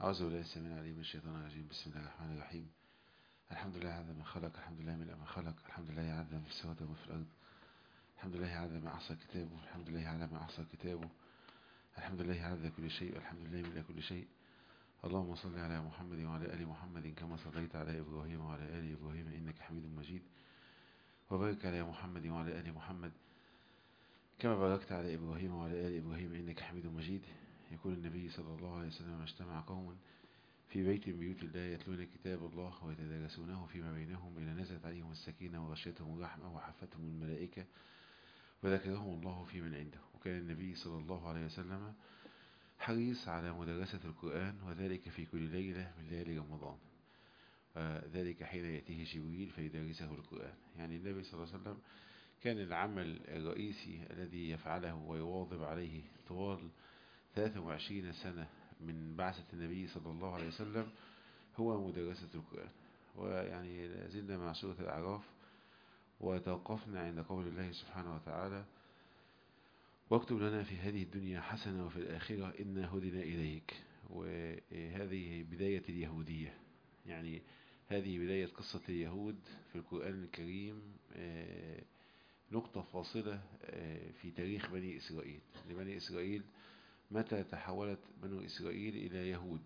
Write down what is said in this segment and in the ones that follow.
أعوذ بالله السميع العليم من الشيطان الرجيم بسم الله الرحمن الرحيم الحمد لله عز ما خلق الحمد لله من ما خلق الحمد لله عز ما في السماوات وما في الأرض الحمد لله عز ما أحصى كتابه الحمد لله على ما أحصى كتابه الحمد لله عز كل شيء والحمد لله من كل شيء اللهم صل على محمد وعلى آل محمد كما صليت على إبراهيم وعلى آل إبراهيم إنك حميد مجيد وبارك على محمد وعلى آل محمد كما باركت على إبراهيم وعلى آل إبراهيم إنك حميد مجيد يقول النبي صلى الله عليه وسلم اجتمع قوم في بيت من بيوت الله يتلون كتاب الله ويتدارسونه فيما بينهم إلى نزلت عليهم السكينة وغشيتهم الرحمة وحفتهم الملائكة وذكرهم الله في من عنده وكان النبي صلى الله عليه وسلم حريص على مدرسة القرآن وذلك في كل ليلة من ليالي رمضان ذلك حين يأتيه جبريل فيدرسه القرآن يعني النبي صلى الله عليه وسلم كان العمل الرئيسي الذي يفعله ويواظب عليه طوال 23 سنة من بعثة النبي صلى الله عليه وسلم هو مدرسة القرآن ويعني لازلنا مع سورة الأعراف وتوقفنا عند قول الله سبحانه وتعالى واكتب لنا في هذه الدنيا حسنة وفي الآخرة إنا هدنا إليك وهذه بداية اليهودية يعني هذه بداية قصة اليهود في القرآن الكريم نقطة فاصلة في تاريخ بني إسرائيل لبني إسرائيل متى تحولت بنو إسرائيل إلى يهود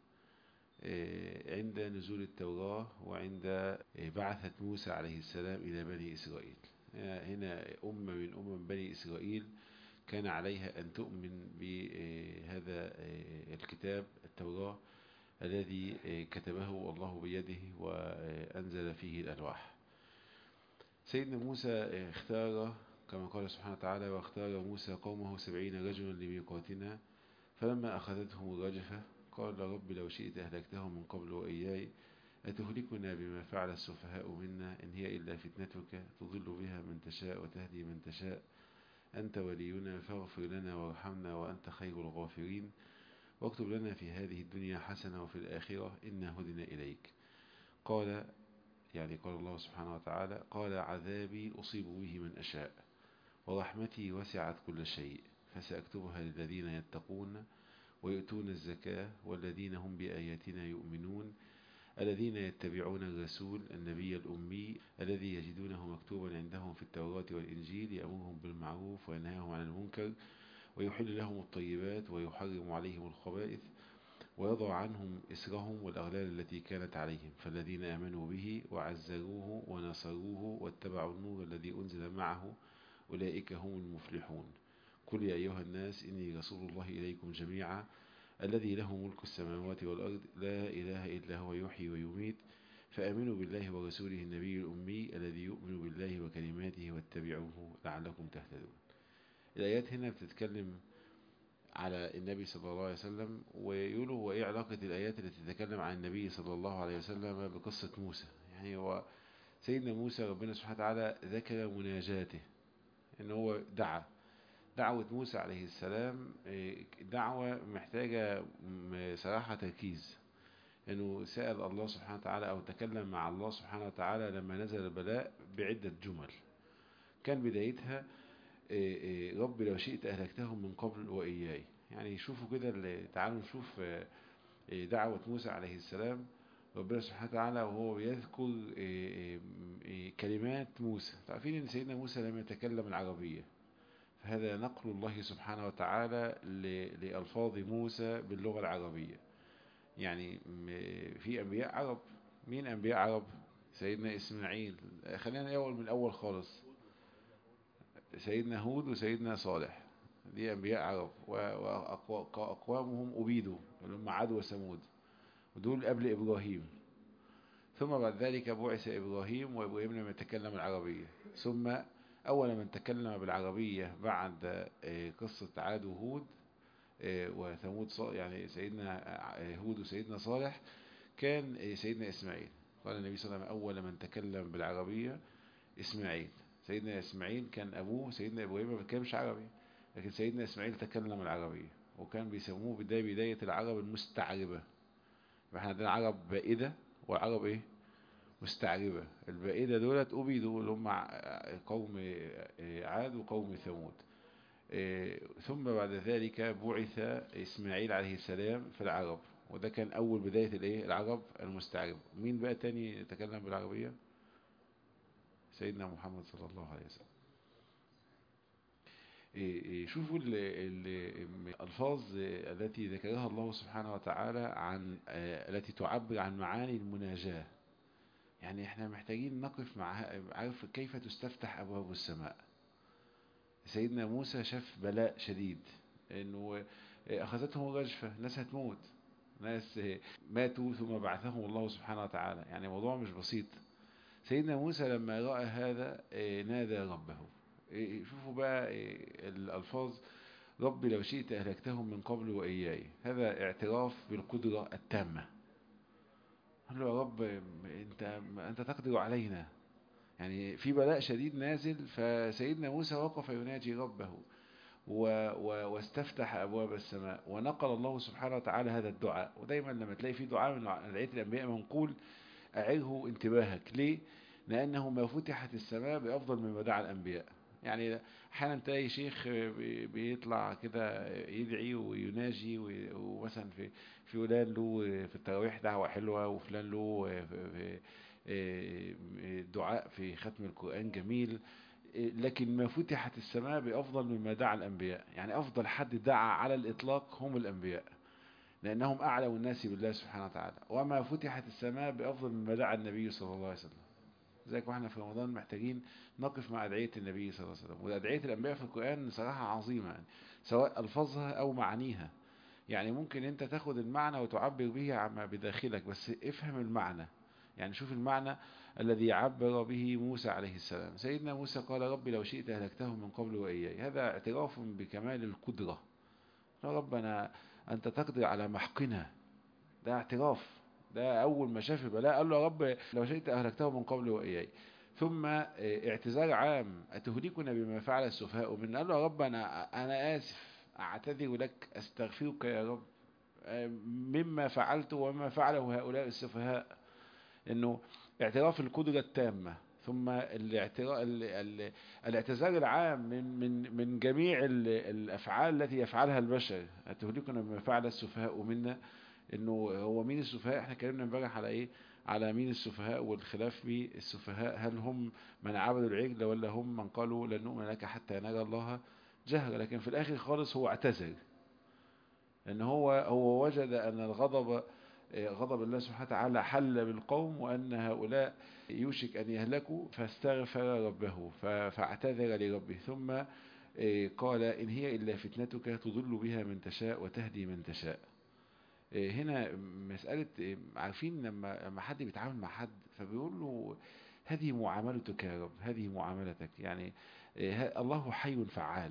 عند نزول التوراة وعند بعثة موسى عليه السلام إلى بني إسرائيل هنا أمة من أمم بني إسرائيل كان عليها أن تؤمن بهذا الكتاب التوراة الذي كتبه الله بيده وأنزل فيه الألواح سيدنا موسى اختار كما قال سبحانه وتعالى واختار موسى قومه سبعين رجلا لميقاتنا فلما أخذتهم الرجفة قال رب لو شئت أهلكتهم من قبل وإياي أتهلكنا بما فعل السفهاء منا إن هي إلا فتنتك تضل بها من تشاء وتهدي من تشاء أنت ولينا فاغفر لنا وارحمنا وأنت خير الغافرين واكتب لنا في هذه الدنيا حسنة وفي الآخرة إنا هدنا إليك قال يعني قال الله سبحانه وتعالى قال عذابي أصيب به من أشاء ورحمتي وسعت كل شيء فسأكتبها للذين يتقون ويؤتون الزكاة والذين هم بآياتنا يؤمنون الذين يتبعون الرسول النبي الأمي الذي يجدونه مكتوبا عندهم في التوراة والإنجيل يأمرهم بالمعروف وينهاهم عن المنكر ويحل لهم الطيبات ويحرم عليهم الخبائث ويضع عنهم إسرهم والأغلال التي كانت عليهم فالذين آمنوا به وعزروه ونصروه واتبعوا النور الذي أنزل معه أولئك هم المفلحون قل يا أيها الناس إني رسول الله إليكم جميعا الذي له ملك السماوات والأرض لا إله إلا هو يحيي ويميت فآمنوا بالله ورسوله النبي الأمي الذي يؤمن بالله وكلماته واتبعوه لعلكم تهتدون الآيات هنا بتتكلم على النبي صلى الله عليه وسلم ويقولوا هو إيه علاقة الآيات التي تتكلم عن النبي صلى الله عليه وسلم بقصة موسى يعني هو سيدنا موسى ربنا سبحانه وتعالى ذكر مناجاته ان هو دعا دعوة موسى عليه السلام دعوة محتاجة صراحة تركيز انه سأل الله سبحانه وتعالى او تكلم مع الله سبحانه وتعالى لما نزل البلاء بعدة جمل كان بدايتها رب لو شئت أهلكتهم من قبل وإياي يعني شوفوا كده تعالوا نشوف دعوة موسى عليه السلام ربنا سبحانه وتعالى وهو بيذكر كلمات موسى تعرفين ان سيدنا موسى لم يتكلم العربية فهذا نقل الله سبحانه وتعالى لألفاظ موسى باللغة العربية يعني في أنبياء عرب مين أنبياء عرب سيدنا إسماعيل خلينا أول من الأول خالص سيدنا هود وسيدنا صالح دي أنبياء عرب وأقوامهم أبيدوا اللي هم عاد وثمود ودول قبل إبراهيم ثم بعد ذلك بعث إبراهيم وإبراهيم لم يتكلم العربية ثم أول من تكلم بالعربية بعد قصة عاد وهود وثمود يعني سيدنا هود وسيدنا صالح كان سيدنا إسماعيل قال النبي صلى الله عليه وسلم أول من تكلم بالعربية إسماعيل سيدنا إسماعيل كان أبوه سيدنا إبراهيم ما بيتكلمش عربي لكن سيدنا إسماعيل تكلم العربية وكان بيسموه بداية بداية العرب المستعربة فاحنا عندنا عرب بائدة وعرب ايه مستعربة البائدة دولت أبيدوا اللي هم قوم عاد وقوم ثمود ثم بعد ذلك بعث إسماعيل عليه السلام في العرب وده كان أول بداية الإيه العرب المستعرب مين بقى تاني يتكلم بالعربية سيدنا محمد صلى الله عليه وسلم شوفوا الألفاظ التي ذكرها الله سبحانه وتعالى عن التي تعبر عن معاني المناجاة يعني احنا محتاجين نقف مع عارف كيف تستفتح أبواب السماء سيدنا موسى شاف بلاء شديد انه اخذتهم رجفة ناس هتموت ناس ماتوا ثم بعثهم الله سبحانه وتعالى يعني موضوع مش بسيط سيدنا موسى لما رأى هذا نادى ربه شوفوا بقى الألفاظ ربي لو شئت أهلكتهم من قبل وإياي هذا اعتراف بالقدرة التامة قال له يا رب انت, انت تقدر علينا يعني في بلاء شديد نازل فسيدنا موسى وقف يناجي ربه و و واستفتح أبواب السماء ونقل الله سبحانه وتعالى هذا الدعاء ودايما لما تلاقي في دعاء من أدعية الأنبياء منقول أعره انتباهك ليه؟ لأنه ما فتحت السماء بأفضل مما دعا الأنبياء يعني احيانا تلاقي شيخ بيطلع كده يدعي ويناجي ومثلا في فلان له في التراويح دعوة حلوة وفلان له دعاء في ختم القرآن جميل لكن ما فتحت السماء بأفضل مما دعا الأنبياء يعني أفضل حد دعا على الإطلاق هم الأنبياء لأنهم أعلم الناس بالله سبحانه وتعالى وما فتحت السماء بأفضل مما دعا النبي صلى الله عليه وسلم زيك واحنا في رمضان محتاجين نقف مع أدعية النبي صلى الله عليه وسلم وأدعية الأنبياء في القرآن صراحة عظيمة يعني سواء ألفاظها أو معانيها يعني ممكن أنت تاخد المعنى وتعبر به عما بداخلك بس افهم المعنى يعني شوف المعنى الذي عبر به موسى عليه السلام سيدنا موسى قال ربي لو شئت أهلكتهم من قبل وإياي هذا اعتراف بكمال القدرة يا ربنا أنت تقدر على محقنا ده اعتراف ده أول ما شاف البلاء قال له يا رب لو شئت أهلكتهم من قبل وإياي ثم اعتذار عام أتهلكنا بما فعل السفهاء منا قال له يا رب أنا, أنا آسف أعتذر لك أستغفرك يا رب مما فعلت وما فعله هؤلاء السفهاء انه اعتراف القدرة التامة ثم الاعتذار العام من من من جميع الافعال التي يفعلها البشر هتهلكنا بما فعل السفهاء منا انه هو مين السفهاء احنا اتكلمنا امبارح على ايه على مين السفهاء والخلاف في السفهاء هل هم من عبدوا العجل ولا هم من قالوا لن نؤمن لك حتى نرى الله جهرا لكن في الاخر خالص هو اعتذر ان هو هو وجد ان الغضب غضب الله سبحانه وتعالى حل بالقوم وأن هؤلاء يوشك أن يهلكوا فاستغفر ربه فاعتذر لربه ثم قال إن هي إلا فتنتك تضل بها من تشاء وتهدي من تشاء هنا مسألة عارفين لما لما حد بيتعامل مع حد فبيقول له هذه معاملتك يا رب هذه معاملتك يعني الله حي فعال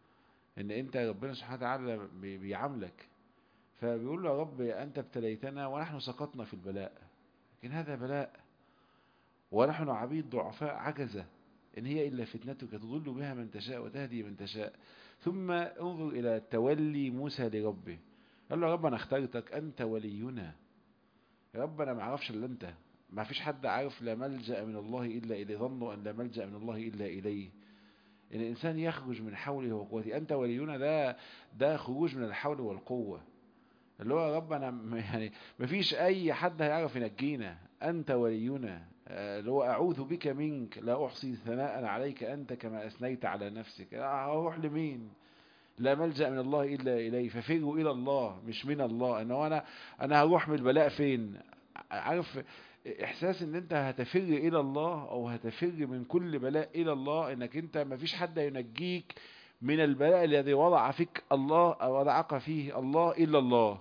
ان انت ربنا سبحانه وتعالى بيعاملك فبيقول له يا رب أنت ابتليتنا ونحن سقطنا في البلاء لكن هذا بلاء ونحن عبيد ضعفاء عجزة إن هي إلا فتنتك تضل بها من تشاء وتهدي من تشاء ثم انظر إلى تولي موسى لربه قال له يا رب أنا اخترتك أنت ولينا يا رب أنا ما أعرفش إلا أنت ما فيش حد عارف لا ملجأ من الله إلا إليه ظنوا أن لا ملجأ من الله إلا إليه إن الإنسان يخرج من حوله وقوته أنت ولينا ده ده خروج من الحول والقوة اللي هو يا رب انا يعني مفيش اي حد هيعرف ينجينا انت ولينا اللي هو اعوذ بك منك لا احصي ثناء عليك انت كما اثنيت على نفسك هروح لمين لا ملجأ من الله الا اليه ففروا الى الله مش من الله ان هو انا انا هروح من البلاء فين عارف احساس ان انت هتفر الى الله او هتفر من كل بلاء الى الله انك انت مفيش حد ينجيك من البلاء الذي وضع فيك الله او وضعك فيه الله الا الله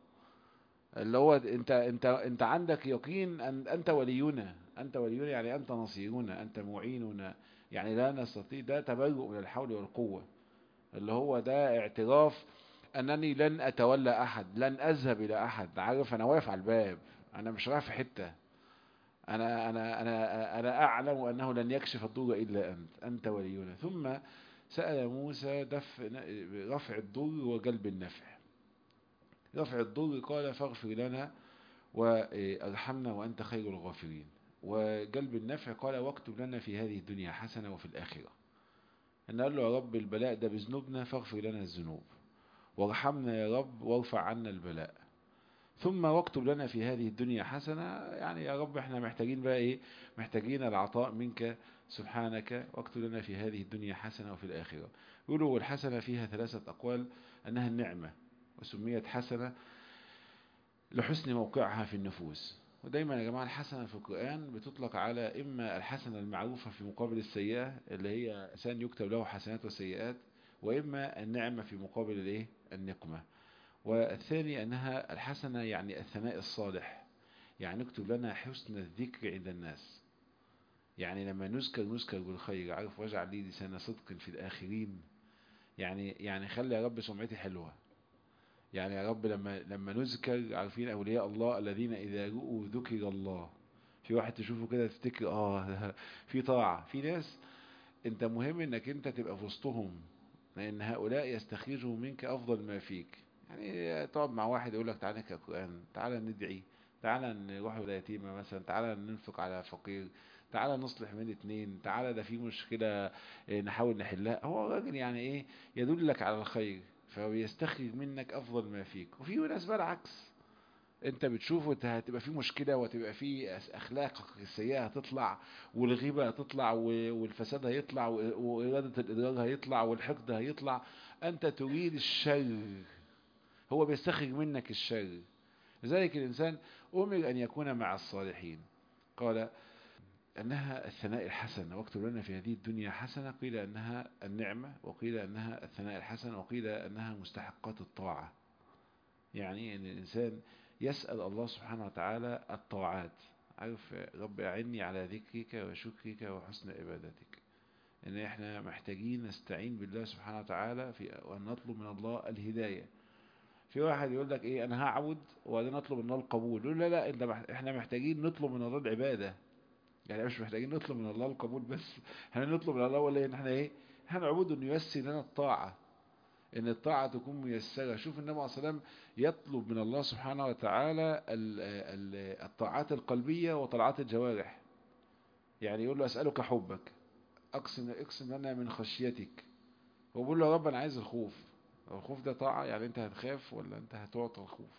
اللي هو انت انت انت عندك يقين ان انت ولينا انت ولينا يعني انت نصيرنا انت معيننا يعني لا نستطيع ده تبرؤ من الحول والقوه اللي هو ده اعتراف انني لن اتولى احد لن اذهب الى احد عارف انا واقف على الباب انا مش رايح في حته انا انا انا انا اعلم انه لن يكشف الضر الا انت انت ولينا ثم سال موسى دفع رفع الضر وجلب النفع رفع الضر قال فاغفر لنا وارحمنا وأنت خير الغافرين وجلب النفع قال واكتب لنا في هذه الدنيا حسنة وفي الآخرة أن قال له يا رب البلاء ده بذنوبنا فاغفر لنا الذنوب وارحمنا يا رب وارفع عنا البلاء ثم واكتب لنا في هذه الدنيا حسنة يعني يا رب احنا محتاجين بقى ايه محتاجين العطاء منك سبحانك واكتب لنا في هذه الدنيا حسنة وفي الآخرة يقولوا الحسنة فيها ثلاثة أقوال أنها النعمة وسميت حسنة لحسن موقعها في النفوس ودايما يا جماعة الحسنة في القرآن بتطلق على إما الحسنة المعروفة في مقابل السيئة اللي هي إنسان يكتب له حسنات وسيئات وإما النعمة في مقابل الإيه النقمة والثاني أنها الحسنة يعني الثناء الصالح يعني نكتب لنا حسن الذكر عند الناس يعني لما نذكر نذكر بالخير عارف واجعل لي لسان صدق في الآخرين يعني يعني خلي يا رب سمعتي حلوة يعني يا رب لما لما نذكر عارفين أولياء الله الذين إذا رؤوا ذكر الله في واحد تشوفه كده تفتكر اه في طاعة في ناس انت مهم انك انت تبقى في وسطهم لان هؤلاء يستخرجوا منك افضل ما فيك يعني تقعد مع واحد يقول لك تعالى نقرا القران تعالى ندعي تعالى نروح ولا يتيمه مثلا تعالى ننفق على فقير تعالى نصلح من اتنين تعالى ده في مشكله نحاول نحلها هو راجل يعني ايه يدلك على الخير فبيستخرج منك افضل ما فيك وفي ناس بقى العكس انت بتشوفه انت هتبقى في مشكله وهتبقى في اخلاقك السيئه هتطلع والغيبه هتطلع والفساد هيطلع واراده الاضرار هيطلع والحقد هيطلع انت تريد الشر هو بيستخرج منك الشر لذلك الانسان امر ان يكون مع الصالحين قال انها الثناء الحسن واكتب لنا في هذه الدنيا حسنه قيل انها النعمه وقيل انها الثناء الحسن وقيل انها مستحقات الطاعه يعني ان الانسان يسأل الله سبحانه وتعالى الطاعات عارف رب أعني على ذكرك وشكرك وحسن عبادتك إن إحنا محتاجين نستعين بالله سبحانه وتعالى في وأن نطلب من الله الهداية في واحد يقول لك إيه أنا هعبد وبعدين أطلب من الله القبول يقول لا لا إنت إحنا محتاجين نطلب من الله العبادة يعني مش محتاجين نطلب من الله القبول بس احنا نطلب من الله ولا إن إحنا إيه هنعبده إنه ييسر لنا الطاعة ان الطاعة تكون ميسرة شوف النبي عليه الصلاة والسلام يطلب من الله سبحانه وتعالى الطاعات القلبية وطاعات الجوارح يعني يقول له أسألك حبك أقسم, اقسم لنا من خشيتك هو بيقول له يا رب أنا عايز الخوف الخوف ده طاعة يعني أنت هتخاف ولا أنت هتعطى الخوف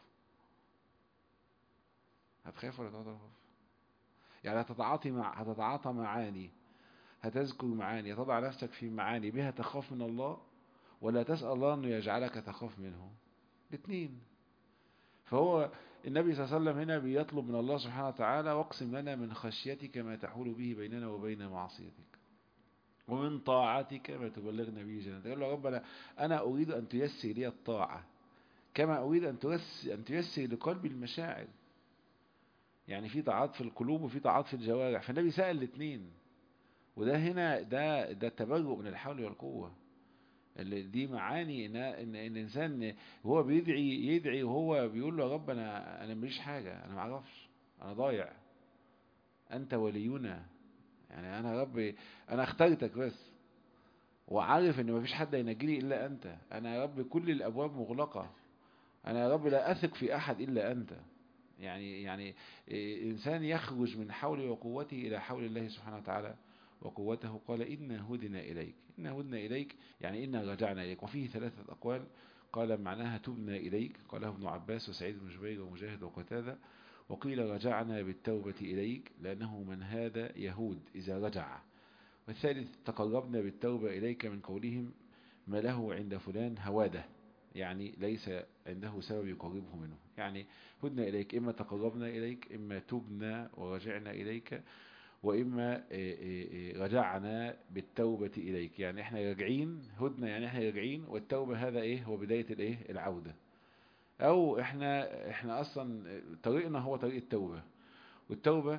هتخاف ولا تعطى الخوف يعني هتتعاطي مع هتتعاطى معاني هتذكر معاني تضع نفسك في معاني بها تخاف من الله ولا تسأل الله أنه يجعلك تخاف منه الاثنين فهو النبي صلى الله عليه وسلم هنا بيطلب من الله سبحانه وتعالى واقسم لنا من خشيتك ما تحول به بيننا وبين معصيتك ومن طاعتك ما تبلغنا به جنتك قال له يا رب أنا, أنا أريد أن تيسر لي الطاعة كما أريد أن تيسر, أن تيسر لقلبي المشاعر يعني في طاعات في القلوب وفي طاعات في الجوارح فالنبي سأل الاثنين وده هنا ده ده التبرؤ من الحول والقوه اللي دي معاني ان ان الانسان هو بيدعي يدعي وهو بيقول له يا رب انا انا ماليش حاجه انا ما اعرفش انا ضايع انت ولينا يعني انا يا رب انا اخترتك بس وعارف ان مفيش حد هينجيني الا انت انا يا رب كل الابواب مغلقه انا يا رب لا اثق في احد الا انت يعني يعني انسان يخرج من حوله وقوته الى حول الله سبحانه وتعالى وقوته قال إنا هدنا إليك إنا هدنا إليك يعني إنا رجعنا إليك وفيه ثلاثة أقوال قال معناها تبنا إليك قاله ابن عباس وسعيد بن جبير ومجاهد وقتادة وقيل رجعنا بالتوبة إليك لأنه من هذا يهود إذا رجع والثالث تقربنا بالتوبة إليك من قولهم ما له عند فلان هواده يعني ليس عنده سبب يقربه منه يعني هدنا إليك إما تقربنا إليك إما تبنا ورجعنا إليك وإما رجعنا بالتوبة إليك يعني احنا راجعين هدنا يعني احنا راجعين والتوبة هذا ايه هو بداية الايه العودة او احنا احنا اصلا طريقنا هو طريق التوبة والتوبة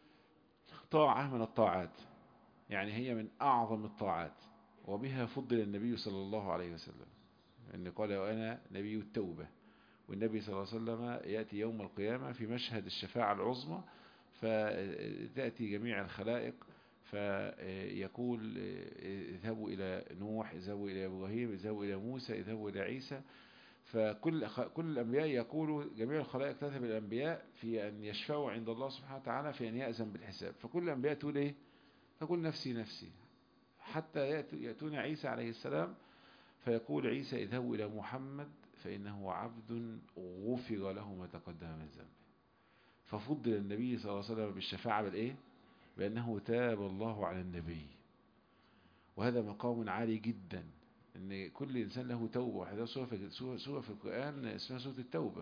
طاعة من الطاعات يعني هي من اعظم الطاعات وبها فضل النبي صلى الله عليه وسلم ان قال وانا نبي التوبة والنبي صلى الله عليه وسلم يأتي يوم القيامة في مشهد الشفاعة العظمى فتأتي جميع الخلائق فيقول اذهبوا إلى نوح اذهبوا إلى إبراهيم اذهبوا إلى موسى اذهبوا إلى عيسى فكل كل الأنبياء يقولوا جميع الخلائق تذهب الأنبياء في أن يشفعوا عند الله سبحانه وتعالى في أن يأذن بالحساب فكل الأنبياء تقول إيه تقول نفسي نفسي حتى يأتون عيسى عليه السلام فيقول عيسى اذهبوا إلى محمد فإنه عبد غفر له ما تقدم من ذنبه ففضل النبي صلى الله عليه وسلم بالشفاعة بالإيه؟ بأنه تاب الله على النبي وهذا مقام عالي جدا ان كل انسان له توبه وحده سوره في سوره في القران اسمها سوره التوبه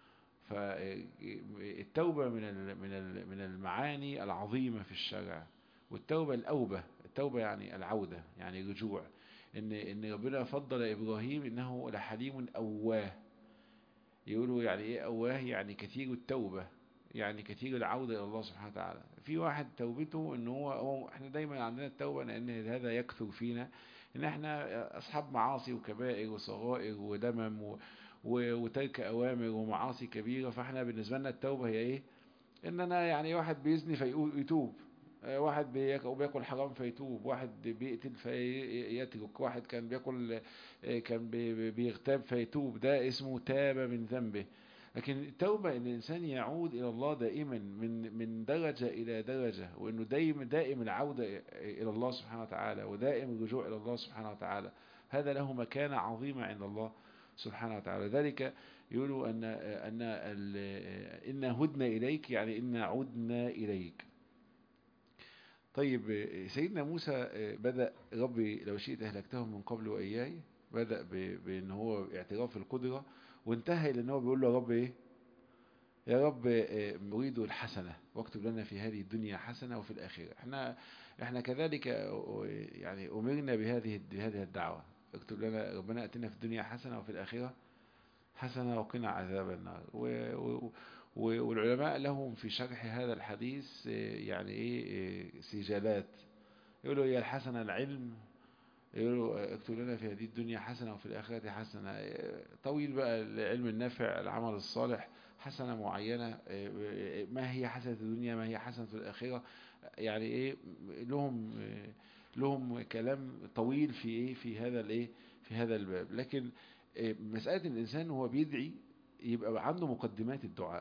فالتوبه من من من المعاني العظيمه في الشرع والتوبه الاوبه التوبه يعني العوده يعني رجوع ان ان ربنا فضل ابراهيم انه لحليم اواه يقولوا يعني ايه اواه يعني كثير التوبه يعني كثير العودة إلى الله سبحانه وتعالى في واحد توبته ان هو, هو احنا دايما عندنا التوبة لأن هذا يكثر فينا ان احنا أصحاب معاصي وكبائر وصغائر ودمم و وترك أوامر ومعاصي كبيرة فاحنا بالنسبة لنا التوبة هي ايه ان انا يعني واحد بيزني فيتوب واحد بياكل حرام فيتوب واحد بيقتل فيترك واحد كان بياكل كان بيغتاب فيتوب ده اسمه تاب من ذنبه لكن التوبة ان الانسان يعود الى الله دائما من من درجة الى درجة وانه دائم دائم العودة الى الله سبحانه وتعالى ودائم الرجوع الى الله سبحانه وتعالى هذا له مكانة عظيمة عند الله سبحانه وتعالى ذلك يقولوا ان ان ان هدنا اليك يعني ان عدنا اليك طيب سيدنا موسى بدأ ربي لو شئت أهلكتهم من قبل وإياي بدأ بأن هو اعتراف القدرة وانتهى إلى أنه هو بيقول له يا رب إيه يا رب نريد الحسنة واكتب لنا في هذه الدنيا حسنة وفي الآخرة احنا احنا كذلك يعني أمرنا بهذه بهذه الدعوة اكتب لنا ربنا أتنا في الدنيا حسنة وفي الآخرة حسنة وقنا عذاب النار و والعلماء لهم في شرح هذا الحديث يعني ايه سجالات يقولوا هي الحسنة العلم يقولوا اكتب لنا في هذه الدنيا حسنة وفي الآخرة حسنة طويل بقى العلم النافع العمل الصالح حسنة معينة ما هي حسنة الدنيا ما هي حسنة الآخرة يعني ايه لهم لهم كلام طويل في ايه في هذا الايه في هذا الباب لكن مسألة الإنسان هو بيدعي يبقى عنده مقدمات الدعاء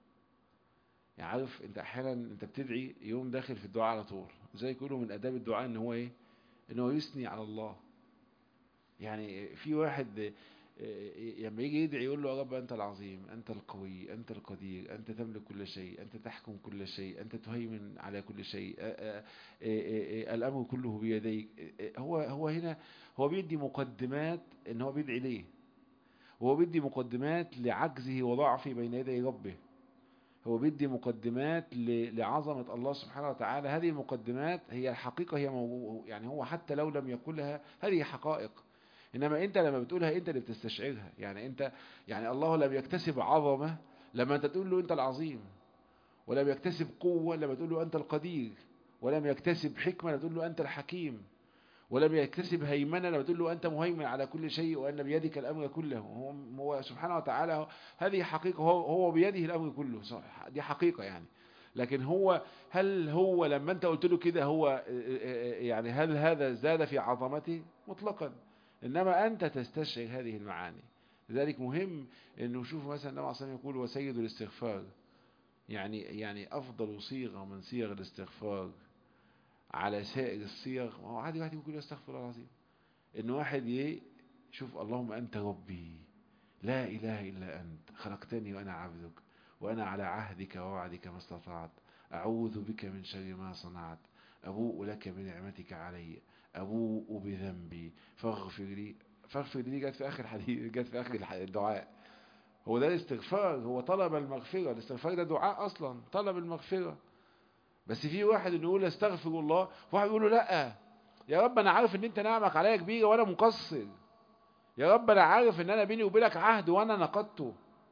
يعني عارف انت احيانا انت بتدعي يوم داخل في الدعاء على طول زي يقولوا من اداب الدعاء ان هو ايه ان هو يثني على الله يعني في واحد لما يجي يدعي يقول له يا رب انت العظيم انت القوي انت القدير انت تملك كل شيء انت تحكم كل شيء انت تهيمن على كل شيء الامر كله بيديك هو هو هنا هو بيدي مقدمات ان هو بيدعي ليه هو بيدي مقدمات لعجزه وضعفه بين يدي ربه هو بيدي مقدمات لعظمة الله سبحانه وتعالى هذه المقدمات هي الحقيقة هي موجودة يعني هو حتى لو لم يقولها هذه حقائق إنما أنت لما بتقولها أنت اللي بتستشعرها يعني أنت يعني الله لم يكتسب عظمة لما أنت تقول له أنت العظيم ولم يكتسب قوة لما تقول له أنت القدير ولم يكتسب حكمة لما تقول له أنت الحكيم ولم يكتسب هيمنة لما تقول له أنت مهيمن على كل شيء وأن بيدك الأمر كله هو, هو سبحانه وتعالى هذه حقيقة هو, هو بيده الأمر كله دي حقيقة يعني لكن هو هل هو لما أنت قلت له كده هو يعني هل هذا زاد في عظمته مطلقا إنما أنت تستشعر هذه المعاني لذلك مهم أنه شوف مثلا النبي عليه يقول وسيد الاستغفار يعني يعني أفضل صيغة من صيغ الاستغفار على سائر الصيغ ما هو عادي واحد يقول استغفر الله العظيم ان واحد ايه شوف اللهم انت ربي لا اله الا انت خلقتني وانا عبدك وانا على عهدك ووعدك ما استطعت اعوذ بك من شر ما صنعت ابوء لك بنعمتك علي ابوء بذنبي فاغفر لي فاغفر لي جت في اخر الحديث جت في اخر الدعاء هو ده الاستغفار هو طلب المغفرة الاستغفار ده دعاء اصلا طلب المغفرة بس في واحد انه يقول استغفر الله واحد يقول له لا يا رب انا عارف ان انت نعمك عليا كبيره وانا مقصر يا رب انا عارف ان انا بيني وبينك عهد وانا نقضته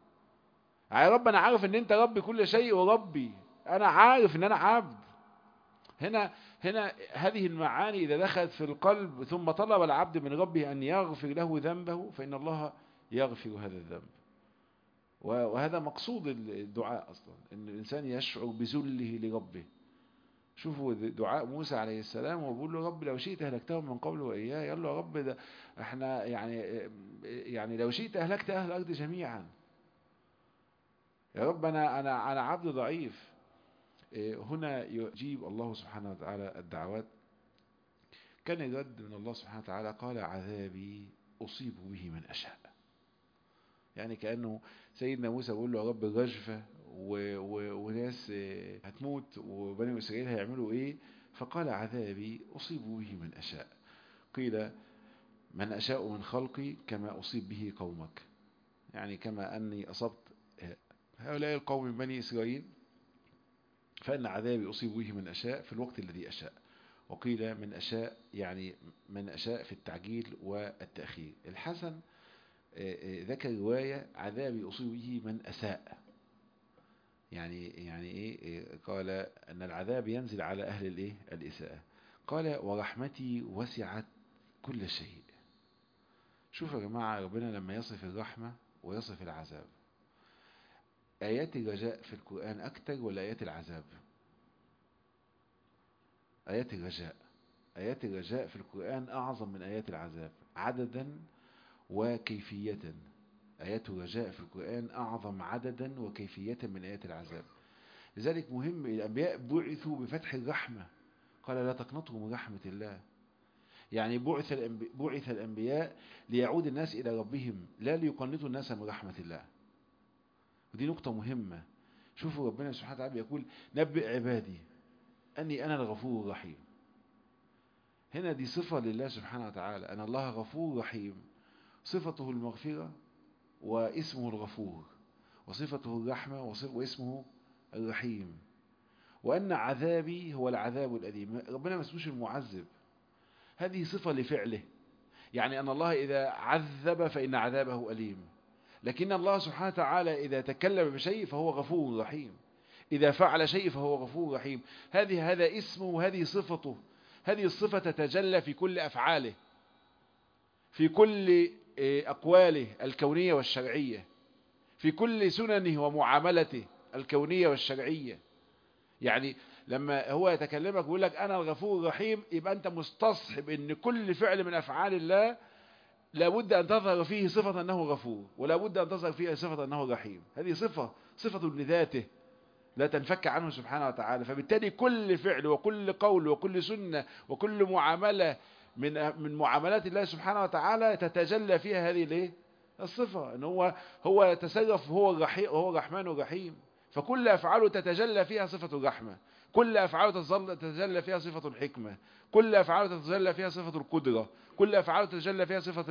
يا رب انا عارف ان انت ربي كل شيء وربي انا عارف ان انا عبد هنا هنا هذه المعاني اذا دخلت في القلب ثم طلب العبد من ربه ان يغفر له ذنبه فان الله يغفر هذا الذنب وهذا مقصود الدعاء اصلا ان الانسان يشعر بذله لربه شوفوا دعاء موسى عليه السلام وبيقول له رب لو شئت اهلكتهم من قبل واياه يلا يا رب ده احنا يعني يعني لو شئت اهلكت اهل الارض جميعا يا رب انا انا انا عبد ضعيف هنا يجيب الله سبحانه وتعالى الدعوات كان يرد من الله سبحانه وتعالى قال عذابي اصيب به من اشاء يعني كأنه سيدنا موسى بيقول له يا رب الرجفة و... و... وناس هتموت وبني إسرائيل هيعملوا إيه فقال عذابي أصيب به من أشاء قيل من أشاء من خلقي كما أصيب به قومك يعني كما أني أصبت هؤلاء القوم من بني إسرائيل فإن عذابي أصيب به من أشاء في الوقت الذي أشاء وقيل من أشاء يعني من أشاء في التعجيل والتأخير الحسن ذكر رواية عذابي أصيب به من أساء يعني يعني إيه قال أن العذاب ينزل على أهل الإيه الإساءة قال ورحمتي وسعت كل شيء شوفوا يا جماعة ربنا لما يصف الرحمة ويصف العذاب آيات الرجاء في القرآن أكتر ولا آيات العذاب آيات الرجاء آيات الرجاء في القرآن أعظم من آيات العذاب عددا وكيفية آيات الرجاء في القرآن أعظم عددا وكيفية من آيات العذاب لذلك مهم الأنبياء بعثوا بفتح الرحمة قال لا تقنطوا من رحمة الله يعني بعث الأنبياء, بعث الأنبياء ليعود الناس إلى ربهم لا ليقنطوا الناس من رحمة الله ودي نقطة مهمة شوفوا ربنا سبحانه وتعالى يقول نبئ عبادي أني أنا الغفور الرحيم هنا دي صفة لله سبحانه وتعالى أن الله غفور رحيم صفته المغفرة واسمه الغفور وصفته الرحمة واسمه الرحيم وأن عذابي هو العذاب الأليم ربنا ما اسموش المعذب هذه صفة لفعله يعني أن الله إذا عذب فإن عذابه أليم لكن الله سبحانه وتعالى إذا تكلم بشيء فهو غفور رحيم إذا فعل شيء فهو غفور رحيم هذه هذا اسمه وهذه صفته هذه الصفة تتجلى في كل أفعاله في كل أقواله الكونية والشرعية في كل سننه ومعاملته الكونية والشرعية يعني لما هو يتكلمك ويقول لك أنا الغفور الرحيم يبقى أنت مستصحب أن كل فعل من أفعال الله لابد أن تظهر فيه صفة أنه غفور ولابد أن تظهر فيه صفة أنه رحيم هذه صفة صفة لذاته لا تنفك عنه سبحانه وتعالى فبالتالي كل فعل وكل قول وكل سنة وكل معاملة من من معاملات الله سبحانه وتعالى تتجلى فيها هذه الايه الصفة ان هو هو يتصرف هو الرحيم وهو الرحمن الرحيم فكل افعاله تتجلى فيها صفة الرحمة كل افعاله تتجلى فيها صفة الحكمة كل افعاله تتجلى فيها صفة القدرة كل افعاله تتجلى فيها صفة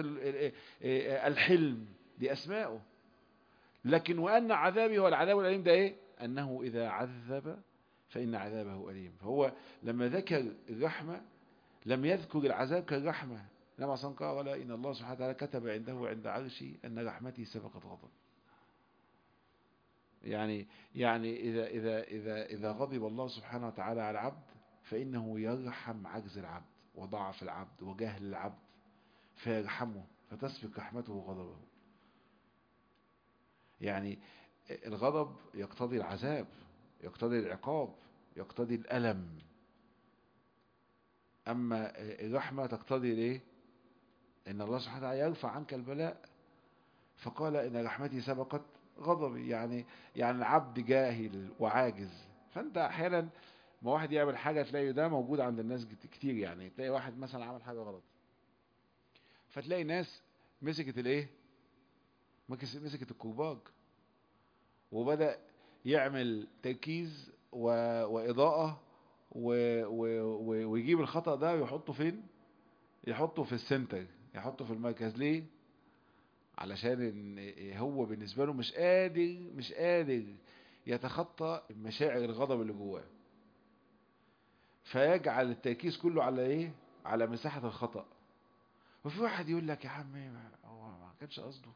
الحلم دي اسماؤه لكن وان عذابي هو العذاب الاليم ده ايه انه اذا عذب فان عذابه اليم فهو لما ذكر الرحمه لم يذكر العذاب كالرحمة لما صنع قال إن الله سبحانه وتعالى كتب عنده عند عرشي أن رحمتي سبقت غضب يعني يعني إذا إذا إذا إذا غضب الله سبحانه وتعالى على العبد فإنه يرحم عجز العبد وضعف العبد وجهل العبد فيرحمه فتسبق رحمته غضبه يعني الغضب يقتضي العذاب يقتضي العقاب يقتضي الألم أما الرحمة تقتضي الايه إن الله سبحانه وتعالى يرفع عنك البلاء فقال إن رحمتي سبقت غضبي يعني يعني العبد جاهل وعاجز فأنت أحيانا ما واحد يعمل حاجة تلاقي ده موجود عند الناس كتير يعني تلاقي واحد مثلا عمل حاجة غلط فتلاقي ناس مسكت الايه مسكت الكرباج وبدأ يعمل تركيز و... وإضاءة و... و... و... ويجيب الخطأ ده ويحطه فين يحطه في السنتر يحطه في المركز ليه علشان إن هو بالنسبة له مش قادر مش قادر يتخطى مشاعر الغضب اللي جواه فيجعل التركيز كله على ايه على مساحة الخطأ وفي واحد يقول لك يا عم هو ما كانش قصده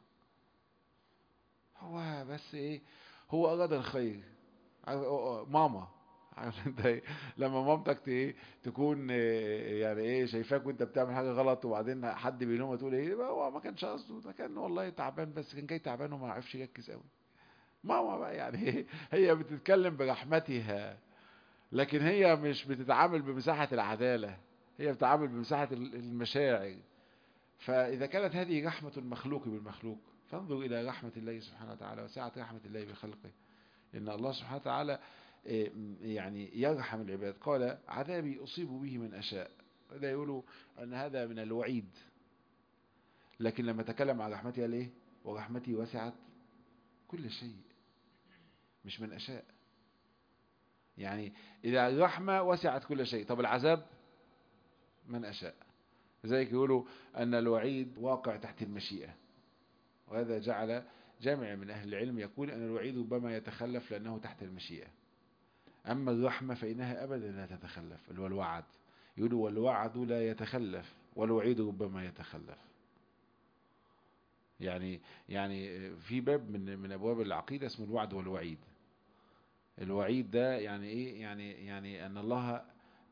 هو بس ايه هو اراد الخير ماما عارف انت ايه لما مامتك ايه تكون إيه يعني ايه شايفاك وانت بتعمل حاجه غلط وبعدين حد بينهم تقول ايه هو ما كانش قصده ده كان والله تعبان بس كان جاي تعبان وما عرفش يركز قوي ماما بقى يعني هي بتتكلم برحمتها لكن هي مش بتتعامل بمساحة العدالة هي بتتعامل بمساحة المشاعر فإذا كانت هذه رحمة المخلوق بالمخلوق فانظر إلى رحمة الله سبحانه وتعالى وسعة رحمة الله بخلقه إن الله سبحانه وتعالى يعني يرحم العباد قال عذابي أصيب به من أشاء لا يقولوا أن هذا من الوعيد لكن لما تكلم عن رحمته قال إيه ورحمتي وسعت كل شيء مش من أشاء يعني إذا الرحمة وسعت كل شيء طب العذاب من أشاء لذلك يقولوا أن الوعيد واقع تحت المشيئة وهذا جعل جامع من أهل العلم يقول أن الوعيد ربما يتخلف لأنه تحت المشيئة أما الرحمة فإنها أبدا لا تتخلف اللي هو الوعد يقولوا والوعد لا يتخلف والوعيد ربما يتخلف يعني يعني في باب من من ابواب العقيده اسمه الوعد والوعيد الوعيد ده يعني ايه يعني يعني ان الله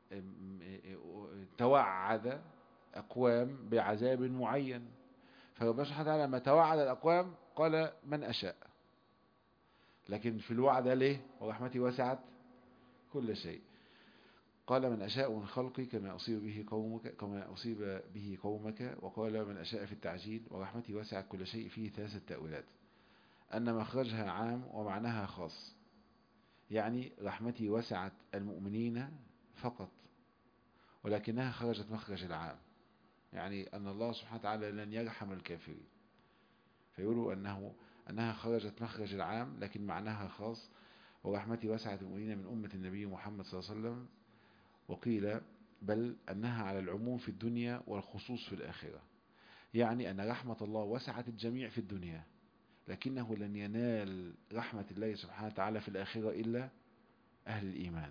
توعد اقوام بعذاب معين فربنا سبحانه وتعالى لما توعد الاقوام قال من اشاء لكن في الوعد ليه ورحمتي وسعت كل شيء قال من أشاء من خلقي كما أصيب به قومك كما أصيب به قومك وقال من أشاء في التعجيل ورحمتي وسعت كل شيء فيه ثلاثة تأويلات أن مخرجها عام ومعناها خاص يعني رحمتي وسعت المؤمنين فقط ولكنها خرجت مخرج العام يعني أن الله سبحانه وتعالى لن يرحم الكافرين فيقولوا أنه أنها خرجت مخرج العام لكن معناها خاص ورحمتي وسعت المؤمنين من أمة النبي محمد صلى الله عليه وسلم وقيل بل أنها على العموم في الدنيا والخصوص في الآخرة يعني أن رحمة الله وسعت الجميع في الدنيا لكنه لن ينال رحمة الله سبحانه وتعالى في الآخرة إلا أهل الإيمان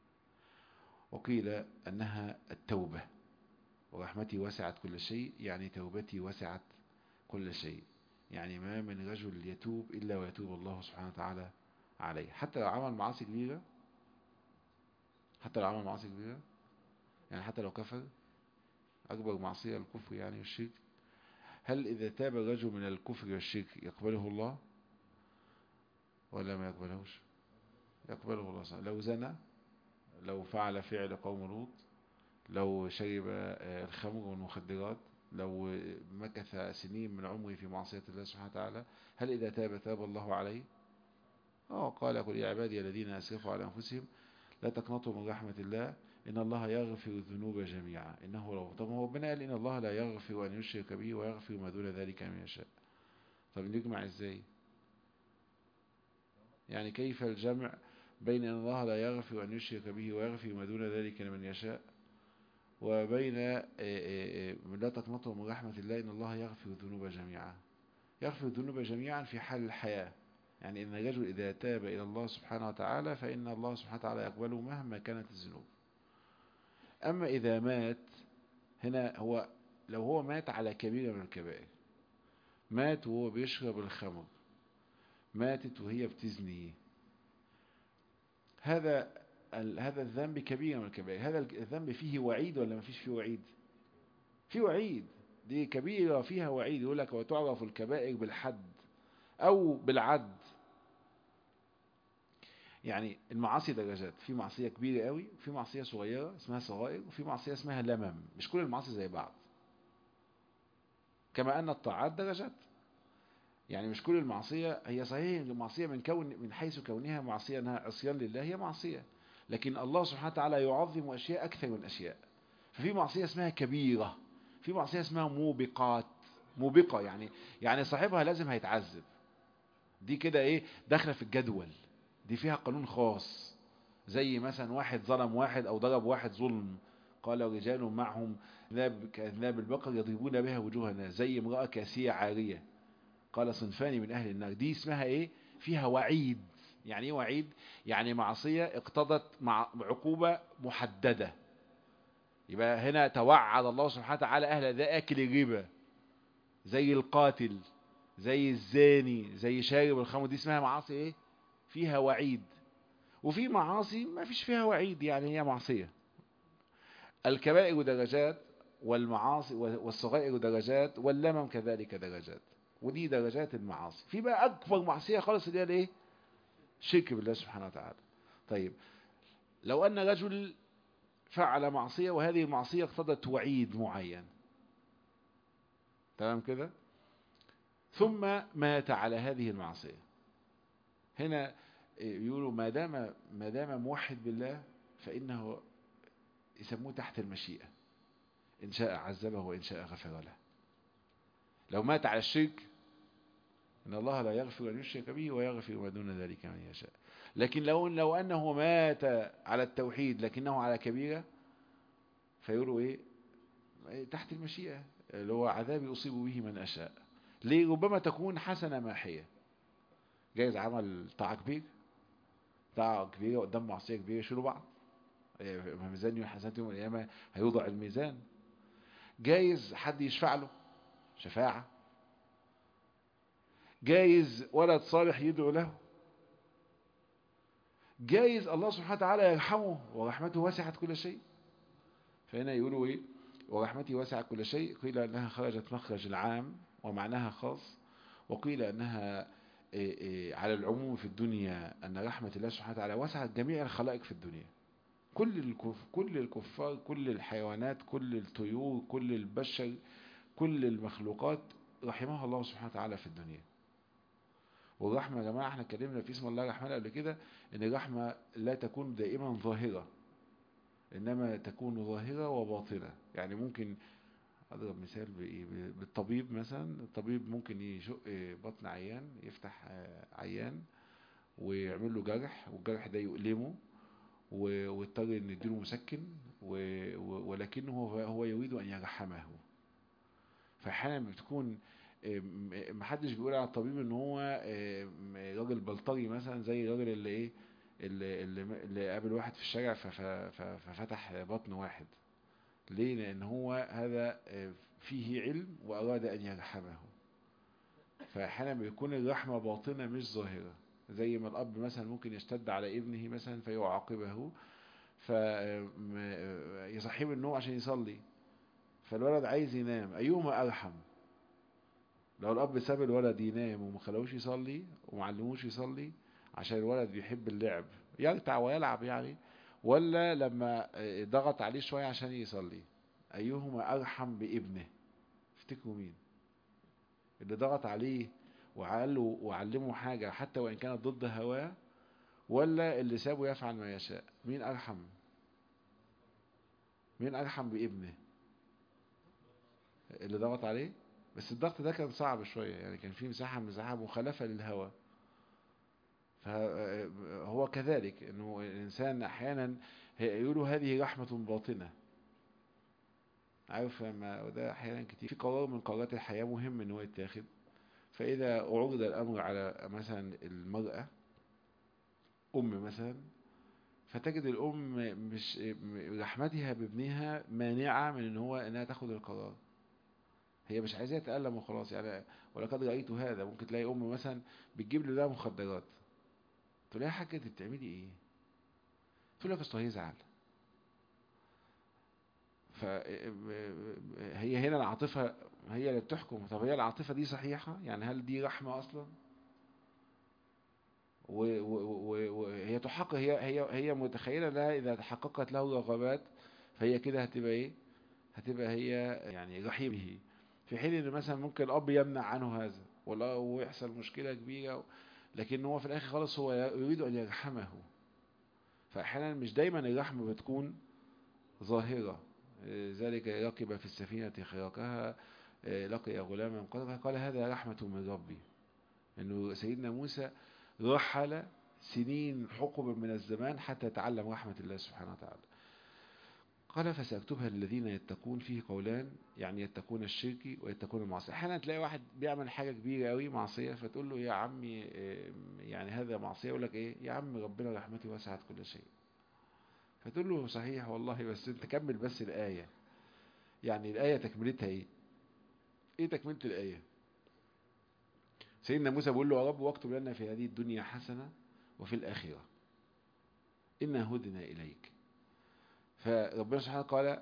وقيل أنها التوبة ورحمتي وسعت كل شيء يعني توبتي وسعت كل شيء يعني ما من رجل يتوب إلا ويتوب الله سبحانه وتعالى عليه حتى لو عمل معاصي كبيرة حتى لو عمل معاصي كبيرة يعني حتى لو كفر أكبر معصية الكفر يعني والشرك هل إذا تاب الرجل من الكفر والشرك يقبله الله ولا ما يقبلهوش يقبله الله صحيح. لو زنى لو فعل فعل قوم لوط لو شرب الخمر والمخدرات لو مكث سنين من عمره في معصية الله سبحانه وتعالى هل إذا تاب تاب الله عليه اه قال قل يا عبادي الذين أسرفوا على أنفسهم لا تقنطوا من رحمة الله إن الله يغفر الذنوب جميعا إنه لو طب هو ربنا قال إن الله لا يغفر أن يشرك به ويغفر ما دون ذلك من يشاء طب نجمع إزاي يعني كيف الجمع بين أن الله لا يغفر أن يشرك به ويغفر ما دون ذلك من يشاء وبين لا تقنطوا من رحمة الله إن الله يغفر الذنوب جميعا يغفر الذنوب جميعا في حال الحياة يعني إن الرجل إذا تاب إلى الله سبحانه وتعالى فإن الله سبحانه وتعالى يقبله مهما كانت الذنوب أما إذا مات هنا هو لو هو مات على كبيرة من الكبائر مات وهو بيشرب الخمر ماتت وهي بتزني هذا هذا الذنب كبير من الكبائر هذا الذنب فيه وعيد ولا ما فيش فيه وعيد فيه وعيد دي كبيرة فيها وعيد يقول لك وتعرف الكبائر بالحد أو بالعد يعني المعاصي درجات في معصية كبيرة قوي وفي معصية صغيرة اسمها صغائر وفي معصية اسمها لمم مش كل المعاصي زي بعض كما أن الطاعات درجات يعني مش كل المعصية هي صحيح المعصية من كون من حيث كونها معصية انها عصيان لله هي معصية لكن الله سبحانه وتعالى يعظم أشياء أكثر من أشياء ففي معصية اسمها كبيرة في معصية اسمها موبقات موبقة يعني يعني صاحبها لازم هيتعذب دي كده ايه داخله في الجدول دي فيها قانون خاص زي مثلا واحد ظلم واحد او ضرب واحد ظلم قال رجال معهم ذناب كذناب البقر يضربون بها وجوه الناس زي امرأة كاسية عارية قال صنفان من اهل النار دي اسمها ايه فيها وعيد يعني ايه وعيد يعني معصية اقتضت مع عقوبة محددة يبقى هنا توعد الله سبحانه وتعالى اهل ذا اكل الربا زي القاتل زي الزاني زي شارب الخمر دي اسمها معاصي ايه فيها وعيد وفي معاصي ما فيش فيها وعيد يعني هي معصية الكبائر درجات والمعاصي والصغائر درجات واللمم كذلك درجات ودي درجات المعاصي في بقى اكبر معصية خالص اللي هي الايه شرك بالله سبحانه وتعالى طيب لو ان رجل فعل معصية وهذه المعصية اقتضت وعيد معين تمام كده ثم مات على هذه المعصية هنا يقولوا ما دام ما دام موحد بالله فإنه يسموه تحت المشيئة إن شاء عذبه وإن شاء غفر له لو مات على الشرك إن الله لا يغفر أن يشرك به ويغفر ما دون ذلك من يشاء لكن لو لو أنه مات على التوحيد لكنه على كبيرة فيقولوا إيه تحت المشيئة اللي هو عذابي أصيب به من أشاء ليه ربما تكون حسنة ماحية جايز عمل طاعة كبير طاعة كبيرة قدام معصية كبيرة يشيلوا بعض ميزان حسنات يوم القيامة هيوضع الميزان جايز حد يشفع له شفاعة جايز ولد صالح يدعو له جايز الله سبحانه وتعالى يرحمه ورحمته وسعت كل شيء فهنا يقولوا ايه ورحمتي وسعت كل شيء قيل انها خرجت مخرج العام ومعناها خاص وقيل انها إيه إيه على العموم في الدنيا ان رحمة الله سبحانه وتعالى وسعت جميع الخلائق في الدنيا كل الكف كل الكفار كل الحيوانات كل الطيور كل البشر كل المخلوقات رحمها الله سبحانه وتعالى في الدنيا والرحمة يا جماعة احنا اتكلمنا في اسم الله الرحمن قبل كده ان الرحمة لا تكون دائما ظاهرة انما تكون ظاهرة وباطنة يعني ممكن اضرب مثال بالطبيب مثلا الطبيب ممكن يشق بطن عيان يفتح عيان ويعمل له جرح والجرح ده يؤلمه ويضطر ان يديله مسكن ولكنه هو يريد ان يرحمه فاحيانا بتكون محدش بيقول على الطبيب ان هو راجل بلطجي مثلا زي الراجل اللي ايه اللي, اللي قابل واحد في الشارع ففتح بطن واحد ليه لان هو هذا فيه علم واراد ان يرحمه فاحيانا بيكون الرحمة باطنة مش ظاهرة زي ما الاب مثلا ممكن يشتد على ابنه مثلا فيعاقبه فيصحيه من النوم عشان يصلي فالولد عايز ينام ايهما ارحم لو الاب ساب الولد ينام وما خلوش يصلي وما علموش يصلي عشان الولد بيحب اللعب يرتع ويلعب يعني ولا لما ضغط عليه شوية عشان يصلي ايهما ارحم بابنه افتكروا مين اللي ضغط عليه وعله وعلمه حاجة حتى وان كانت ضد هواه ولا اللي سابه يفعل ما يشاء مين ارحم مين ارحم بابنه اللي ضغط عليه بس الضغط ده كان صعب شوية يعني كان فيه مساحة مساحة مخالفة للهوى فهو كذلك انه الانسان احيانا يقولوا هذه رحمة باطنة عارف ما وده احيانا كتير في قرار من قرارات الحياة مهم ان هو يتاخد فاذا عرض الامر على مثلا المرأة ام مثلا فتجد الام مش رحمتها بابنها مانعة من ان هو انها تاخد القرار هي مش عايزاه يتألم وخلاص يعني ولقد رأيت هذا ممكن تلاقي ام مثلا بتجيب له ده مخدرات تقول لها يا حاجه انت بتعملي ايه تقول لك اصل هيزعل فهي هنا العاطفه هي اللي بتحكم طب هي العاطفه دي صحيحه يعني هل دي رحمه اصلا وهي تحقق هي هي هي متخيله انها اذا تحققت له رغبات فهي كده هتبقى ايه هتبقى هي يعني رحيمه في حين ان مثلا ممكن الاب يمنع عنه هذا ولا ويحصل مشكله كبيره لكن هو في الاخر خالص هو يريد ان يرحمه فاحيانا مش دايما الرحمه بتكون ظاهره ذلك ركب في السفينه خرقها لقي غلاما قال هذا رحمه من ربي انه سيدنا موسى رحل سنين حقبا من الزمان حتى يتعلم رحمه الله سبحانه وتعالى قال فسأكتبها للذين يتقون فيه قولان يعني يتقون الشرك ويتقون المعصية احيانا تلاقي واحد بيعمل حاجة كبيرة قوي معصية فتقول له يا عمي يعني هذا معصية يقول لك ايه يا عم ربنا رحمته وسعت كل شيء فتقول له صحيح والله بس انت كمل بس الآية يعني الآية تكملتها ايه ايه تكملة الآية سيدنا موسى بيقول له يا رب واكتب لنا في هذه الدنيا حسنة وفي الآخرة إنا هدنا إليك فربنا سبحانه قال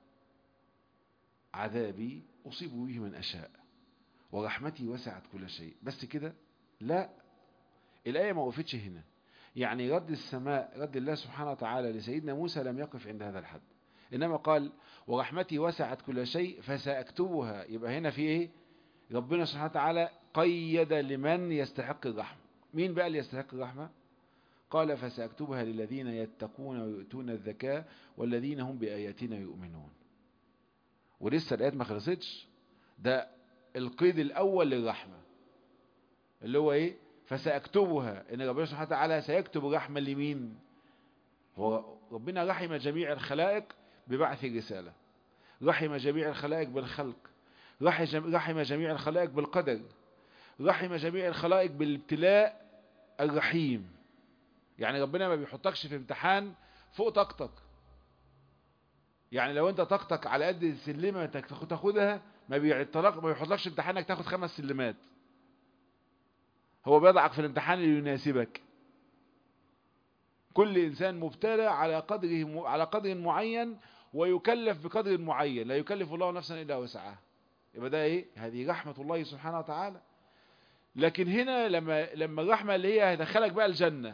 عذابي أصيب به من أشاء ورحمتي وسعت كل شيء بس كده لا الآية ما وقفتش هنا يعني رد السماء رد الله سبحانه وتعالى لسيدنا موسى لم يقف عند هذا الحد إنما قال ورحمتي وسعت كل شيء فسأكتبها يبقى هنا في إيه ربنا سبحانه وتعالى قيد لمن يستحق الرحمة مين بقى اللي يستحق الرحمة قال فسأكتبها للذين يتقون ويؤتون الذكاة والذين هم بآياتنا يؤمنون ولسه الآيات ما خلصتش ده القيد الأول للرحمة اللي هو ايه فسأكتبها ان ربنا سبحانه وتعالى سيكتب رحمة لمين هو ربنا رحم جميع الخلائق ببعث الرسالة رحم جميع الخلائق بالخلق رحم جميع الخلائق بالقدر رحم جميع الخلائق بالابتلاء الرحيم يعني ربنا ما بيحطكش في امتحان فوق طاقتك يعني لو انت طاقتك على قد السلمة انك تاخدها ما بيعطلك ما بيحطلكش امتحان انك تاخد خمس سلمات هو بيضعك في الامتحان اللي يناسبك كل انسان مبتلى على قدره على قدر معين ويكلف بقدر معين لا يكلف الله نفسا الا وسعها يبقى ده ايه هذه رحمة الله سبحانه وتعالى لكن هنا لما لما الرحمة اللي هي هتدخلك بقى الجنة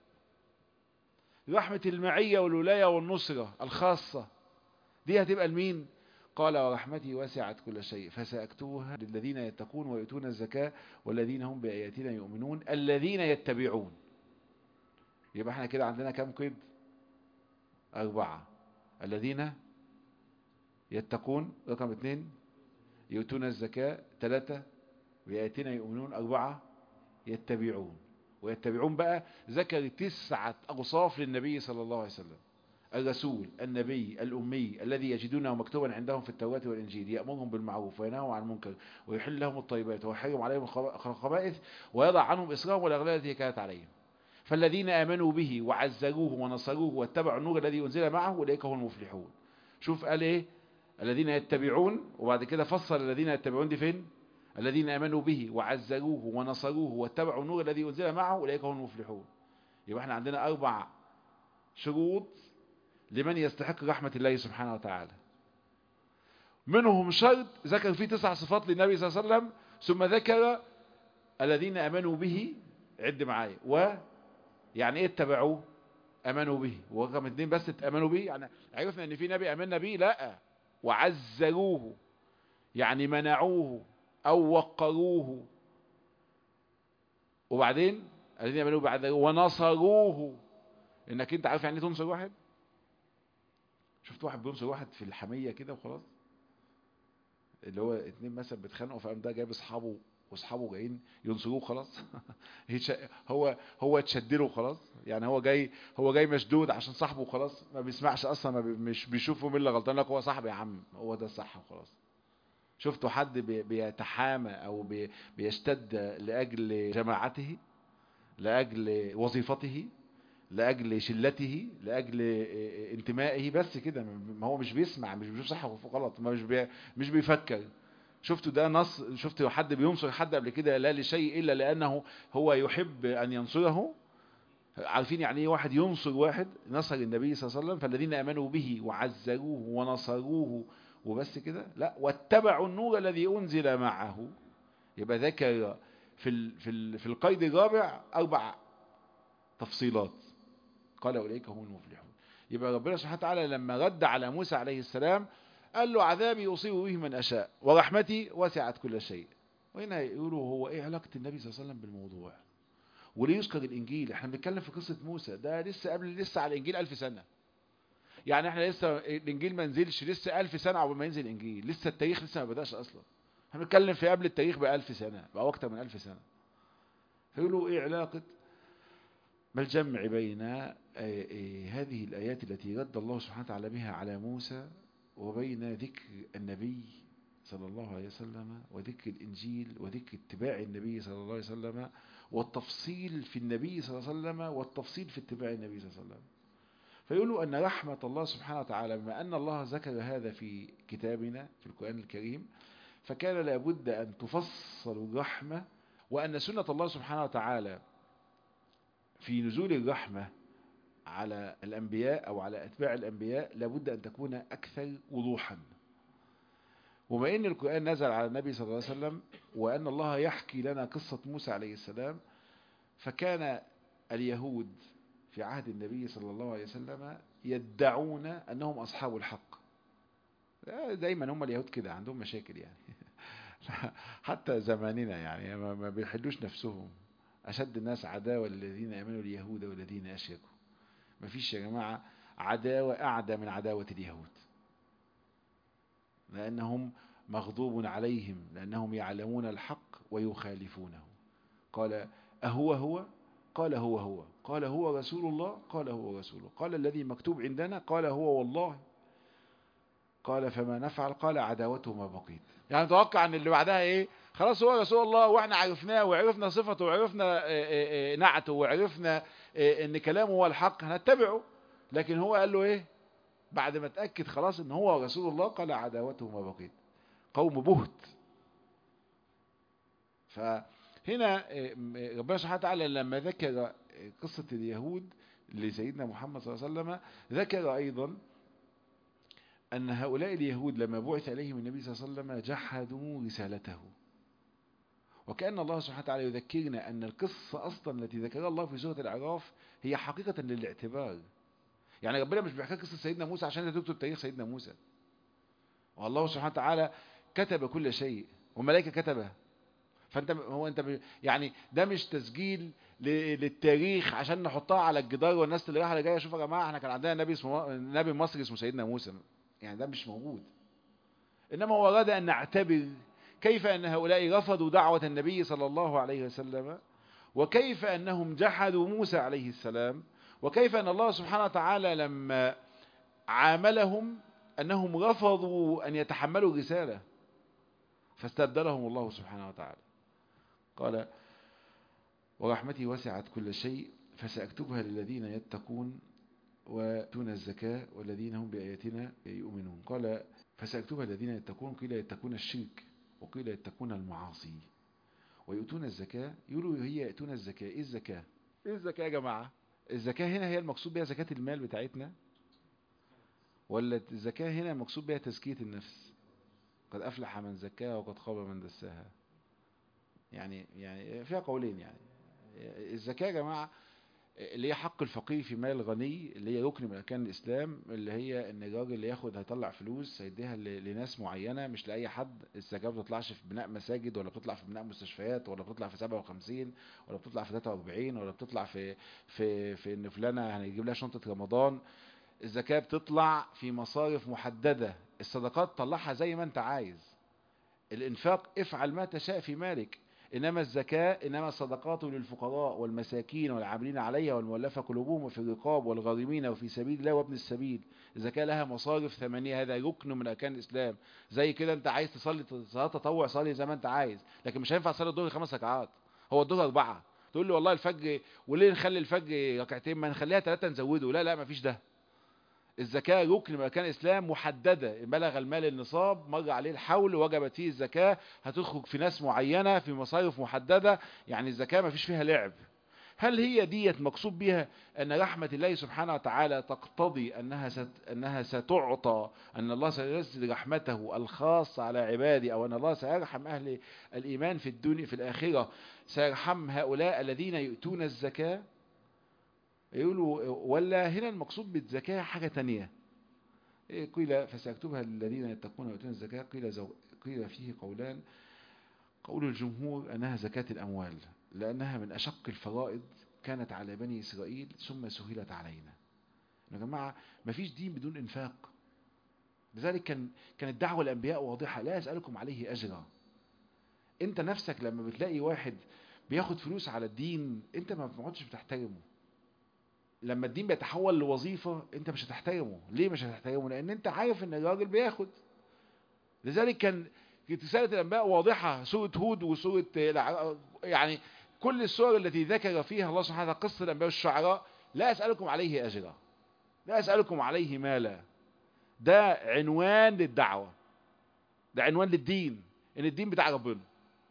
رحمة المعية والولاية والنصرة الخاصة دي هتبقى لمين قال ورحمتي وسعت كل شيء فسأكتبها للذين يتقون ويؤتون الزكاة والذين هم بآياتنا يؤمنون الذين يتبعون يبقى احنا كده عندنا كم قيد أربعة الذين يتقون رقم اثنين يؤتون الزكاة ثلاثة بآياتنا يؤمنون أربعة يتبعون ويتبعون بقى ذكر تسعة أوصاف للنبي صلى الله عليه وسلم الرسول النبي الأمي الذي يجدونه مكتوبا عندهم في التوراة والإنجيل يأمرهم بالمعروف وينهوا عن المنكر ويحل لهم الطيبات ويحرم عليهم الخبائث ويضع عنهم إصرارهم والأغلال التي كانت عليهم فالذين آمنوا به وعزروه ونصروه واتبعوا النور الذي أنزل معه أولئك هم المفلحون شوف قال إيه الذين يتبعون وبعد كده فصل الذين يتبعون دي فين الذين آمنوا به وعزروه ونصروه واتبعوا النور الذي أنزل معه أولئك هم المفلحون يبقى احنا عندنا أربع شروط لمن يستحق رحمة الله سبحانه وتعالى منهم شرط ذكر فيه تسع صفات للنبي صلى الله عليه وسلم ثم ذكر الذين امنوا به عد معايا و يعني ايه اتبعوه امنوا به ورقم اتنين بس امنوا به يعني عرفنا ان في نبي امنا به لا وعزروه يعني منعوه او وقروه وبعدين الذين امنوا بعد ونصروه انك انت عارف يعني ايه تنصر واحد شفت واحد بينصر واحد في الحمية كده وخلاص اللي هو اتنين مثلا بيتخانقوا فقام ده جايب اصحابه واصحابه جايين ينصروه خلاص هو هو اتشدله خلاص يعني هو جاي هو جاي مشدود عشان صاحبه خلاص ما بيسمعش اصلا ما بي مش بيشوفه مين اللي غلطان لك هو صاحبي يا عم هو ده الصح وخلاص شفتوا حد بيتحامى او بيشتد لاجل جماعته لاجل وظيفته لأجل شلته لأجل انتمائه بس كده ما هو مش بيسمع مش بيشوف صح وغلط ما مش بي مش بيفكر شفتوا ده نص شفتوا حد بينصر حد قبل كده لا لشيء إلا لأنه هو يحب أن ينصره عارفين يعني ايه واحد ينصر واحد نصر النبي صلى الله عليه وسلم فالذين آمنوا به وعزروه ونصروه وبس كده لا واتبعوا النور الذي أنزل معه يبقى ذكر في ال في ال في القيد الرابع أربع تفصيلات قال أولئك هم المفلحون يبقى ربنا سبحانه وتعالى لما رد على موسى عليه السلام قال له عذابي أصيب به من أشاء ورحمتي وسعت كل شيء وهنا يقولوا هو إيه علاقة النبي صلى الله عليه وسلم بالموضوع وليه يذكر الإنجيل احنا بنتكلم في قصة موسى ده لسه قبل لسه على الإنجيل ألف سنة يعني احنا لسه الإنجيل ما نزلش لسه ألف سنة عقبال ما ينزل الإنجيل لسه التاريخ لسه ما بدأش أصلا احنا بنتكلم في قبل التاريخ بألف سنة أو أكتر من ألف سنة فيقولوا إيه علاقة ما الجمع بين هذه الآيات التي رد الله سبحانه وتعالى بها على موسى وبين ذكر النبي صلى الله عليه وسلم وذكر الإنجيل وذكر اتباع النبي صلى الله عليه وسلم والتفصيل في النبي صلى الله عليه وسلم والتفصيل في اتباع النبي صلى الله عليه وسلم فيقولوا أن رحمة الله سبحانه وتعالى بما أن الله ذكر هذا في كتابنا في القرآن الكريم فكان لابد أن تفصل الرحمة وأن سنة الله سبحانه وتعالى في نزول الرحمة على الأنبياء أو على أتباع الأنبياء لابد أن تكون أكثر وضوحا وما إن القرآن نزل على النبي صلى الله عليه وسلم وأن الله يحكي لنا قصة موسى عليه السلام فكان اليهود في عهد النبي صلى الله عليه وسلم يدعون أنهم أصحاب الحق دايما هم اليهود كده عندهم مشاكل يعني حتى زماننا يعني ما بيحلوش نفسهم أشد الناس عداوة للذين آمنوا اليهود والذين أشركوا ما فيش يا جماعة عداوة أعدى من عداوة اليهود لأنهم مغضوب عليهم لأنهم يعلمون الحق ويخالفونه قال أهو هو قال هو هو قال هو رسول الله قال هو رسول الله قال الذي مكتوب عندنا قال هو والله قال فما نفعل قال عداوته ما بقيت يعني توقع ان اللي بعدها ايه خلاص هو رسول الله واحنا عرفناه وعرفنا صفته وعرفنا نعته وعرفنا ان كلامه هو الحق هنتبعه لكن هو قال له ايه بعد ما اتأكد خلاص ان هو رسول الله قال عداوته ما بقيت قوم بهت فهنا ربنا سبحانه وتعالى لما ذكر قصة اليهود لسيدنا محمد صلى الله عليه وسلم ذكر أيضا أن هؤلاء اليهود لما بعث إليهم النبي صلى الله عليه وسلم جحدوا رسالته وكأن الله سبحانه وتعالى يذكرنا أن القصة أصلا التي ذكرها الله في سورة الأعراف هي حقيقة للاعتبار يعني ربنا مش بيحكي قصة سيدنا موسى عشان تكتب تاريخ سيدنا موسى والله سبحانه وتعالى كتب كل شيء والملائكة كتبها فانت هو انت يعني ده مش تسجيل للتاريخ عشان نحطها على الجدار والناس اللي رايحه جايه شوفوا يا جماعه احنا كان عندنا نبي اسمه نبي مصري اسمه سيدنا موسى يعني ده مش موجود انما هو اراد ان نعتبر كيف ان هؤلاء رفضوا دعوه النبي صلى الله عليه وسلم وكيف انهم جحدوا موسى عليه السلام وكيف ان الله سبحانه وتعالى لما عاملهم انهم رفضوا ان يتحملوا الرساله فاستبدلهم الله سبحانه وتعالى قال ورحمتي وسعت كل شيء فسأكتبها للذين يتقون ويؤتون الزكاة والذين هم بآياتنا يؤمنون قال فسأكتبها للذين يتقون قيل يتقون الشرك وقيل يتقون المعاصي ويؤتون الزكاة يقولوا هي يأتون الزكاة ايه الزكاة ايه الزكاة يا جماعة الزكاة هنا هي المقصود بها زكاة المال بتاعتنا ولا الزكاة هنا المقصود بها تزكية النفس قد أفلح من زكاها وقد خاب من دساها يعني يعني فيها قولين يعني الزكاة يا جماعة اللي هي حق الفقير في مال الغني اللي هي ركن من أركان الإسلام اللي هي إن الراجل اللي ياخد هيطلع فلوس هيديها لناس معينة مش لأي حد الزكاة ما بتطلعش في بناء مساجد ولا بتطلع في بناء مستشفيات ولا بتطلع في 57 ولا بتطلع في 43 ولا بتطلع في في في إن فلانة هنجيب لها شنطة رمضان الزكاة بتطلع في مصارف محددة الصدقات طلعها زي ما انت عايز الانفاق افعل ما تشاء في مالك إنما الزكاة إنما الصدقات للفقراء والمساكين والعاملين عليها والمؤلفة قلوبهم وفي الرقاب والغارمين وفي سبيل الله وابن السبيل الزكاة لها مصارف ثمانية هذا ركن من أركان الإسلام زي كده أنت عايز تصلي صلاة تطوع صلي زي ما أنت عايز لكن مش هينفع تصلي الظهر خمس ركعات هو الظهر أربعة تقول لي والله الفجر وليه نخلي الفجر ركعتين ما نخليها ثلاثة نزوده لا لا ما فيش ده الزكاة ركن من أركان الإسلام محددة بلغ المال النصاب مر عليه الحول وجبت فيه الزكاة هتخرج في ناس معينة في مصارف محددة يعني الزكاة ما فيش فيها لعب هل هي ديت مقصود بها أن رحمة الله سبحانه وتعالى تقتضي أنها ست أنها ستعطى أن الله سينزل رحمته الخاصة على عباده أو أن الله سيرحم أهل الإيمان في الدنيا في الآخرة سيرحم هؤلاء الذين يؤتون الزكاة يقولوا ولا هنا المقصود بالزكاة حاجة تانية قيل فسيكتبها للذين يتقون ويؤتون الزكاة قيل, زو... قيل فيه قولان قول الجمهور أنها زكاة الأموال لأنها من أشق الفرائض كانت على بني إسرائيل ثم سهلت علينا يا جماعة ما فيش دين بدون إنفاق لذلك كان كانت دعوة الأنبياء واضحة لا أسألكم عليه أجرا أنت نفسك لما بتلاقي واحد بياخد فلوس على الدين أنت ما بتقعدش بتحترمه لما الدين بيتحول لوظيفة انت مش هتحترمه ليه مش هتحترمه لان انت عارف ان الراجل بياخد لذلك كان رسالة الانباء واضحة سورة هود وسورة يعني كل السور التي ذكر فيها الله سبحانه وتعالى قصة الانباء والشعراء لا اسألكم عليه اجرا لا اسألكم عليه مالا ده عنوان للدعوة ده عنوان للدين ان الدين بتاع ربنا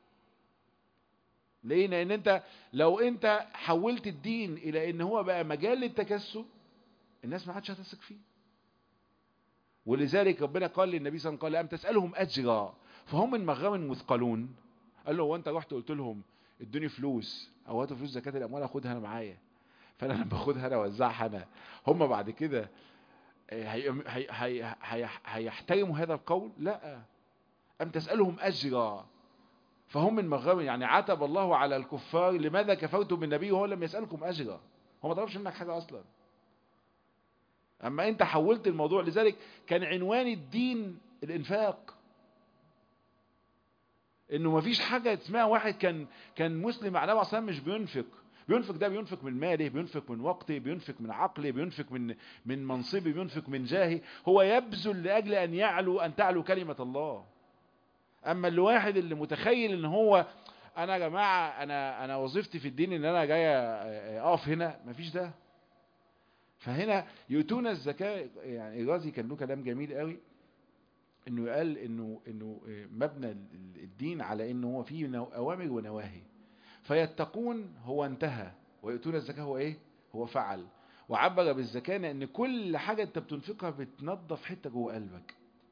ليه لان انت لو انت حولت الدين الى ان هو بقى مجال للتكسب الناس ما عادش هتثق فيه ولذلك ربنا قال للنبي صلى الله عليه وسلم قال ام تسالهم اجرا فهم من مغرم مثقلون قال له هو انت رحت قلت لهم ادوني فلوس او هاتوا فلوس زكاه الاموال اخدها انا معايا فانا لما باخدها انا اوزعها انا هم بعد كده هيحترموا هذا القول لا ام تسالهم اجرا فهم من مغرم يعني عتب الله على الكفار لماذا كفرتم بالنبي وهو لم يسألكم أجرا هو ما طلبش منك حاجة أصلا أما أنت حولت الموضوع لذلك كان عنوان الدين الإنفاق انه ما فيش حاجة اسمها واحد كان كان مسلم على النبي مش بينفق بينفق ده بينفق من ماله بينفق من وقته بينفق من عقله بينفق من من منصبه بينفق من جاهه هو يبذل لاجل ان يعلو ان تعلو كلمة الله اما الواحد اللي متخيل ان هو انا يا جماعة انا انا وظيفتي في الدين ان انا جاي اقف هنا مفيش ده فهنا يؤتون الزكاة يعني الرازي كان له كلام جميل قوي انه قال انه انه مبنى الدين على انه هو فيه اوامر ونواهي فيتقون هو انتهى ويؤتون الزكاة هو ايه هو فعل وعبر بالزكاة ان كل حاجة انت بتنفقها بتنظف حتة جوه قلبك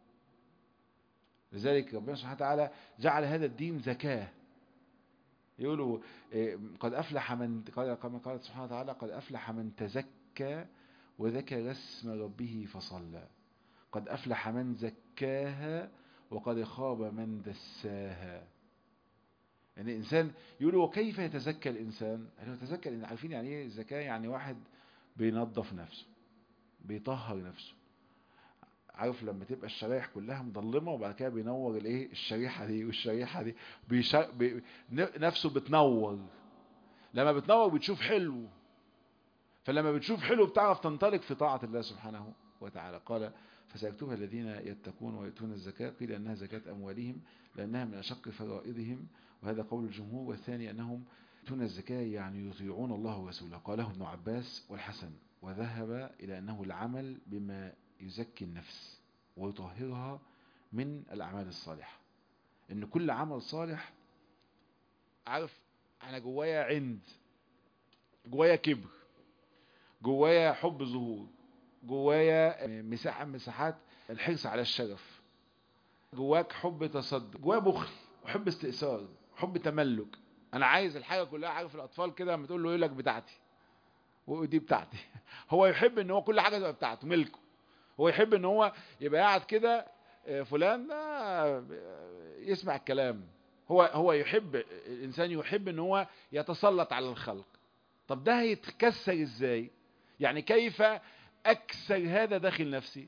لذلك ربنا سبحانه وتعالى جعل هذا الدين زكاة يقولوا قد أفلح من كما قال سبحانه وتعالى قد أفلح من تزكى وذكر اسم ربه فصلى قد أفلح من زكاها وقد خاب من دساها يعني الإنسان يقول وكيف يتزكى الإنسان يعني يتزكى عارفين يعني إيه الزكاة يعني واحد بينظف نفسه بيطهر نفسه عارف لما تبقى الشرايح كلها مظلمه وبعد كده بينور الايه الشريحه دي والشريحه دي بيشا... بي... نفسه بتنور لما بتنور بتشوف حلو فلما بتشوف حلو بتعرف تنطلق في طاعه الله سبحانه وتعالى قال فسيكتبها الذين يتقون ويؤتون الزكاة قيل أنها زكاة أموالهم لأنها من أشق فرائضهم وهذا قول الجمهور والثاني أنهم يؤتون الزكاة يعني يطيعون الله ورسوله قاله ابن عباس والحسن وذهب إلى أنه العمل بما يزكي النفس ويطهرها من الأعمال الصالحة إن كل عمل صالح عارف أنا جوايا عند جوايا كبر جوايا حب ظهور جوايا مساحة من مساحات الحرص على الشرف جواك حب تصدق جوايا بخل وحب استئثار حب تملك انا عايز الحاجة كلها عارف الاطفال كده لما تقول له يقول لك بتاعتي ودي بتاعتي هو يحب ان هو كل حاجة تبقى بتاعته ملكه هو يحب ان هو يبقى قاعد كده فلان ده يسمع الكلام هو هو يحب الانسان يحب ان هو يتسلط على الخلق طب ده هيتكسر ازاي يعني كيف اكسر هذا داخل نفسي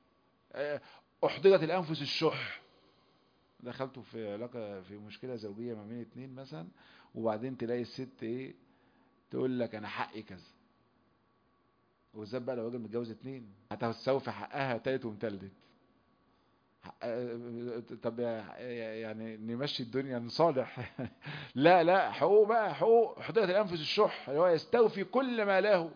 احضرت الانفس الشح دخلت في علاقة في مشكلة زوجية ما بين اتنين مثلا وبعدين تلاقي الست ايه تقول لك انا حقي كذا وزاد بقى لو راجل متجوز اتنين هتستوفي في حقها تالت ومتلت طب يعني نمشي الدنيا نصالح لا لا حقوق بقى حقوق حضرة الانفس الشح اللي هو يستوفي كل ما له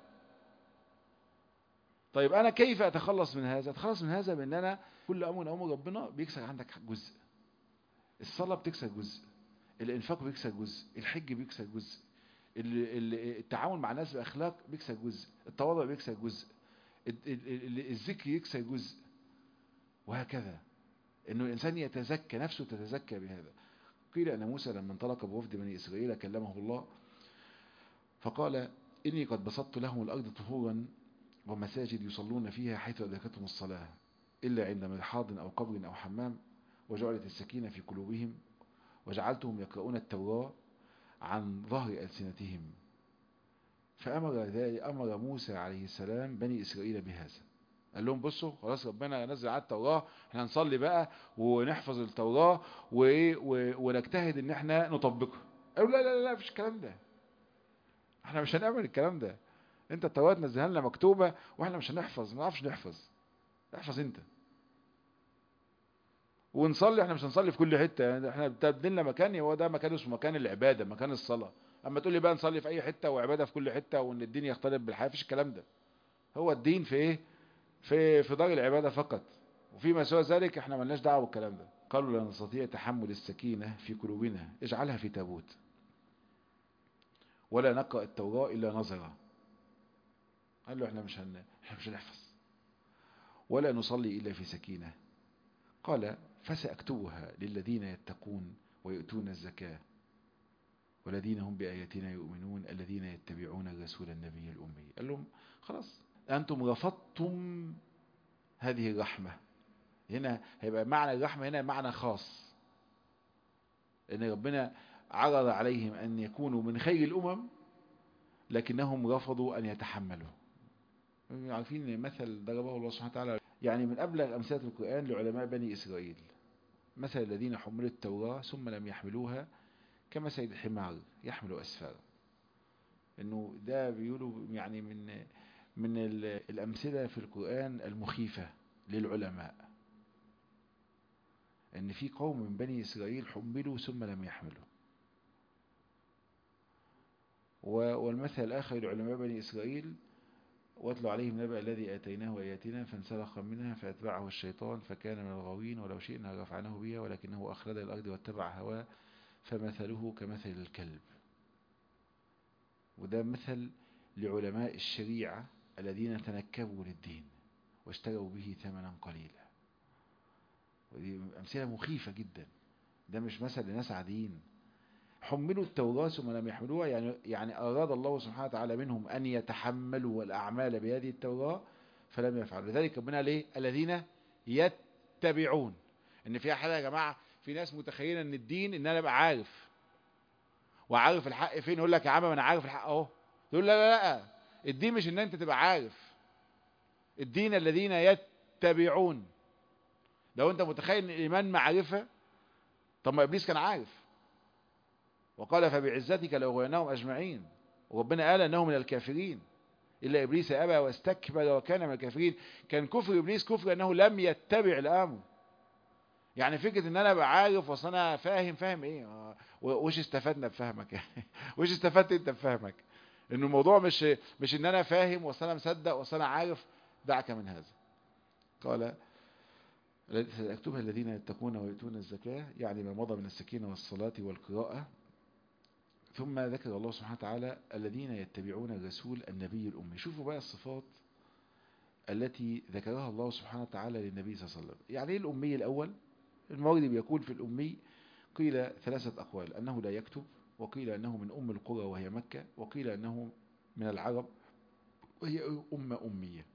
طيب انا كيف اتخلص من هذا اتخلص من هذا بان انا كل امر امر ربنا بيكسر عندك جزء الصلاة بتكسر جزء الانفاق بيكسر جزء الحج بيكسر جزء التعامل مع الناس باخلاق بيكسر جزء التواضع بيكسر جزء الذكر يكسر جزء وهكذا انه الانسان يتزكى نفسه تتزكى بهذا قيل ان موسى لما انطلق بوفد بني اسرائيل كلمه الله فقال اني قد بسطت لهم الارض طهورا ومساجد يصلون فيها حيث أدركتهم الصلاة إلا عند مرحاض أو قبر أو حمام وجعلت السكينة في قلوبهم وجعلتهم يقرؤون التوراة عن ظهر ألسنتهم فأمر ذلك أمر موسى عليه السلام بني إسرائيل بهذا قال لهم بصوا خلاص ربنا نزل على التوراة احنا نصلي بقى ونحفظ التوراة ونجتهد ان احنا نطبقها قالوا لا لا لا مفيش الكلام ده احنا مش هنعمل الكلام ده انت التوراة تنزلها لنا مكتوبة واحنا مش هنحفظ ما نعرفش نحفظ احفظ انت ونصلي احنا مش هنصلي في كل حتة يعني احنا بتبدلنا مكان هو ده مكان اسمه مكان العبادة مكان الصلاة اما تقول لي بقى نصلي في اي حتة وعبادة في كل حتة وان الدين يختلط بالحياة مفيش الكلام ده هو الدين في ايه في في دار العبادة فقط وفيما سوى ذلك احنا ملناش دعوه بالكلام ده قالوا لا نستطيع تحمل السكينة في قلوبنا اجعلها في تابوت ولا نقرأ التوراة إلا نظرة قال له احنا مش هن... احنا مش هنحفظ ولا نصلي إلا في سكينة قال فسأكتبها للذين يتقون ويؤتون الزكاة والذين هم بآياتنا يؤمنون الذين يتبعون الرسول النبي الأمي قال لهم خلاص أنتم رفضتم هذه الرحمة هنا هيبقى معنى الرحمة هنا معنى خاص ان ربنا عرض عليهم ان يكونوا من خير الامم لكنهم رفضوا ان يتحملوا عارفين مثل ضربه الله سبحانه وتعالى يعني من ابلغ امثله القران لعلماء بني اسرائيل مثل الذين حملوا التوراة ثم لم يحملوها كمثل الحمار يحمل أسفارا انه ده بيقولوا يعني من من الأمثلة في القرآن المخيفة للعلماء ان في قوم من بني إسرائيل حملوا ثم لم يحملوا والمثل الآخر لعلماء بني إسرائيل واتلوا عليهم نبأ الذي آتيناه آياتنا فانسلخ منها فأتبعه الشيطان فكان من الغاوين ولو شئنا رفعناه بها ولكنه أخلد الأرض واتبع هواه فمثله كمثل الكلب وده مثل لعلماء الشريعة الذين تنكبوا للدين واشتروا به ثمنا قليلا ودي أمثلة مخيفة جدا ده مش مثل لناس عاديين حملوا التوراة ثم لم يحملوها يعني يعني أراد الله سبحانه وتعالى منهم أن يتحملوا الأعمال بهذه التوراة فلم يفعلوا لذلك ربنا ليه الذين يتبعون ان في حاجه يا جماعه في ناس متخيله ان الدين ان انا ابقى عارف وعارف الحق فين يقول لك يا عم انا عارف الحق اهو يقول لا لا لا الدين مش ان انت تبقى عارف الدين الذين يتبعون لو انت متخيل ان الايمان معرفه طب ما ابليس كان عارف وقال فبعزتك لأغويناهم أجمعين وربنا قال أنه من الكافرين إلا إبليس أبى واستكبر وكان من الكافرين كان كفر إبليس كفر أنه لم يتبع الأمر يعني فكرة ان انا ابقى عارف واصل انا فاهم فاهم ايه وش استفدنا بفهمك وش استفدت انت بفهمك ان الموضوع مش مش ان انا فاهم واصل انا مصدق واصل انا عارف دعك من هذا قال سأكتبها الذين يتقون ويؤتون الزكاة يعني ما مضى من السكينة والصلاة والقراءة ثم ذكر الله سبحانه وتعالى الذين يتبعون الرسول النبي الأمي شوفوا بقى الصفات التي ذكرها الله سبحانه وتعالى للنبي صلى الله عليه وسلم يعني ايه الأمي الأول المورد بيقول في الأمي قيل ثلاثة أقوال أنه لا يكتب وقيل أنه من أم القرى وهي مكة وقيل أنه من العرب وهي أمة أمية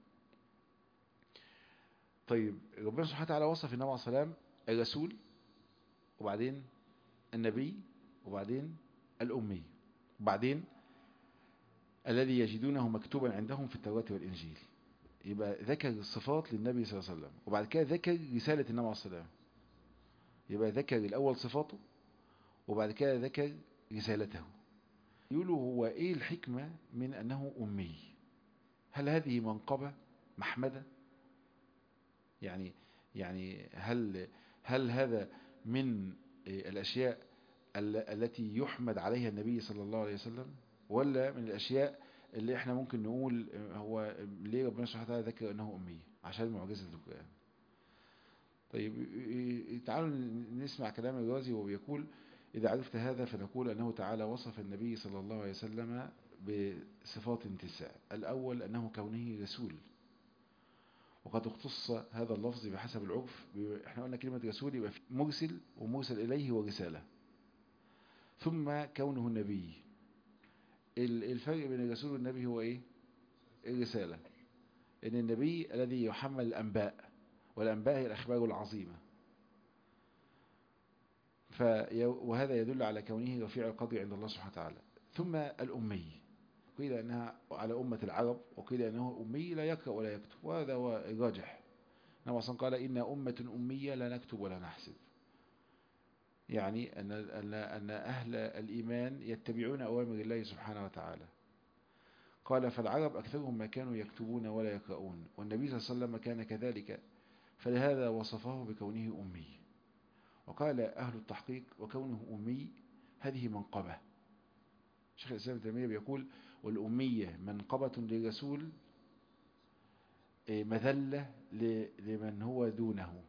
طيب ربنا سبحانه وتعالى وصف النبي عليه السلام الرسول وبعدين النبي وبعدين الأمي وبعدين الذي يجدونه مكتوبا عندهم في التوراة والإنجيل يبقى ذكر الصفات للنبي صلى الله عليه وسلم وبعد كده ذكر رسالة النبي عليه السلام يبقى ذكر الأول صفاته وبعد كده ذكر رسالته يقولوا هو ايه الحكمة من أنه أمي هل هذه منقبة محمدة يعني يعني هل هل هذا من الأشياء التي يحمد عليها النبي صلى الله عليه وسلم ولا من الأشياء اللي احنا ممكن نقول هو ليه ربنا سبحانه وتعالى ذكر أنه أمي عشان معجزة القرآن طيب تعالوا نسمع كلام الرازي وهو بيقول إذا عرفت هذا فنقول أنه تعالى وصف النبي صلى الله عليه وسلم بصفات تسع الأول أنه كونه رسول وقد اختص هذا اللفظ بحسب العرف احنا قلنا كلمة رسول يبقى مرسل ومرسل إليه ورسالة ثم كونه النبي الفرق بين الرسول والنبي هو ايه الرسالة ان النبي الذي يحمل الأنباء والأنباء هي الأخبار العظيمة وهذا يدل على كونه رفيع القدر عند الله سبحانه وتعالى ثم الأمي قيل أنها على أمة العرب وقيل أنه أمي لا يقرأ ولا يكتب وهذا هو الراجح نبي أصلا قال إن أمة أمية لا نكتب ولا نحسب يعني أن, أن, أن أهل الإيمان يتبعون أوامر الله سبحانه وتعالى قال فالعرب أكثرهم ما كانوا يكتبون ولا يقرؤون والنبي صلى الله عليه وسلم كان كذلك فلهذا وصفه بكونه أمي وقال أهل التحقيق وكونه أمي هذه منقبة شيخ الإسلام التيمية بيقول والأمية منقبة للرسول مذلة لمن هو دونه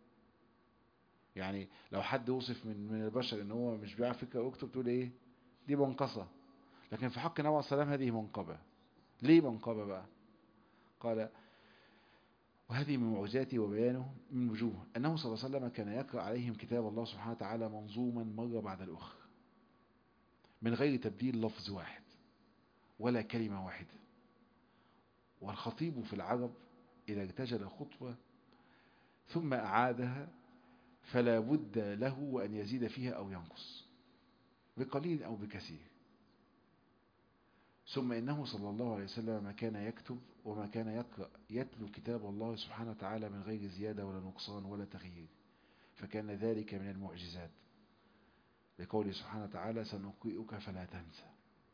يعني لو حد وصف من من البشر ان هو مش بيعرف يقرا ويكتب تقول ايه دي منقصه لكن في حق النبي عليه السلام هذه منقبه ليه منقبه بقى قال وهذه من معجزاته وبيانه من وجوه أنه صلى الله عليه وسلم كان يقرأ عليهم كتاب الله سبحانه وتعالى منظوما مرة بعد الأخرى من غير تبديل لفظ واحد ولا كلمة واحدة والخطيب في العرب إذا ارتجل خطوة ثم أعادها فلا بد له أن يزيد فيها أو ينقص بقليل أو بكثير ثم إنه صلى الله عليه وسلم ما كان يكتب وما كان يقرأ يتلو كتاب الله سبحانه وتعالى من غير زيادة ولا نقصان ولا تغيير فكان ذلك من المعجزات لقوله سبحانه وتعالى سنقرئك فلا تنسى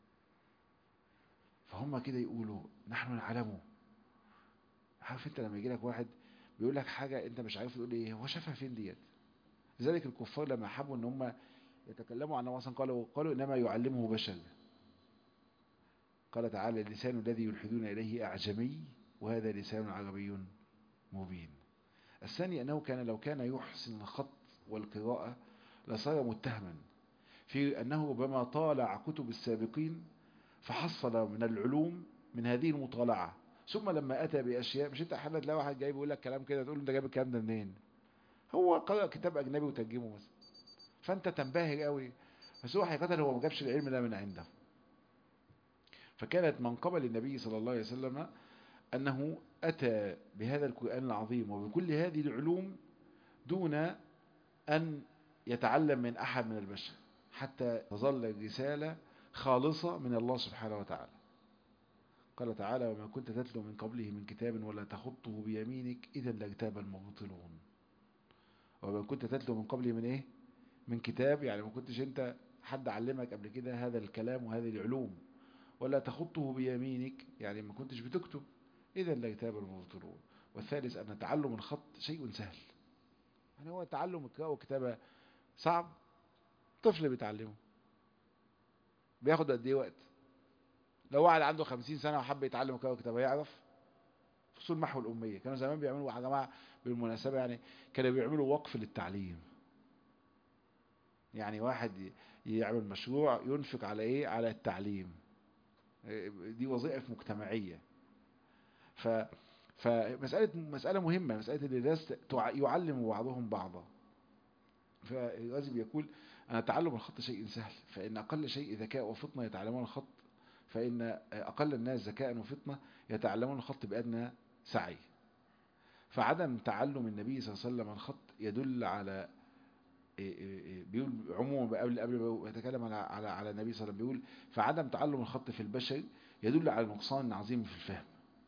فهم كده يقولوا نحن نعلمه عارف انت لما يجي لك واحد بيقول لك حاجة انت مش عارف تقول ايه هو شافها فين ديت لذلك الكفار لما حبوا ان هم يتكلموا عن مثلا قالوا قالوا انما يعلمه بشر قال تعالى اللسان الذي يلحدون اليه اعجمي وهذا لسان عربي مبين الثاني انه كان لو كان يحسن الخط والقراءة لصار متهما في انه ربما طالع كتب السابقين فحصل من العلوم من هذه المطالعة ثم لما اتى باشياء مش انت احيانا تلاقي واحد جاي بيقول لك كلام كده تقول له انت جايب الكلام ده منين هو قرأ كتاب اجنبي وترجمه مثلا فانت تنبهر قوي بس هو حقيقة هو ما جابش العلم ده من عنده فكانت منقبة للنبي صلى الله عليه وسلم أنه أتى بهذا القرآن العظيم وبكل هذه العلوم دون أن يتعلم من أحد من البشر حتى تظل الرسالة خالصة من الله سبحانه وتعالى قال تعالى وما كنت تتلو من قبله من كتاب ولا تخطه بيمينك إذا لارتاب المبطلون وما كنت تتلو من قبله من إيه من كتاب يعني ما كنتش أنت حد علمك قبل كده هذا الكلام وهذه العلوم ولا تخطه بيمينك يعني ما كنتش بتكتب إذا لارتاب المبطلون والثالث أن تعلم الخط شيء سهل يعني هو تعلم القراءة والكتابة صعب طفل بيتعلمه بياخد قد ايه وقت لو واحد عنده خمسين سنة وحب يتعلم القراءة والكتابة يعرف فصول محو الأمية كانوا زمان بيعملوا يا جماعة بالمناسبة يعني كانوا بيعملوا وقف للتعليم يعني واحد يعمل مشروع ينفق على ايه على التعليم دي وظائف مجتمعية ف فمسألة مسألة مهمة مسألة الناس يعلم بعضهم بعضا فالغازي بيقول أن تعلم الخط شيء سهل فإن أقل شيء ذكاء وفطنة يتعلمون الخط فإن أقل الناس ذكاء وفطنة يتعلمون الخط بأدنى سعي فعدم تعلم النبي صلى الله عليه وسلم الخط يدل على بيقول عموما قبل قبل ما يتكلم على على على النبي صلى الله عليه وسلم بيقول فعدم تعلم الخط في البشر يدل على نقصان عظيم في الفهم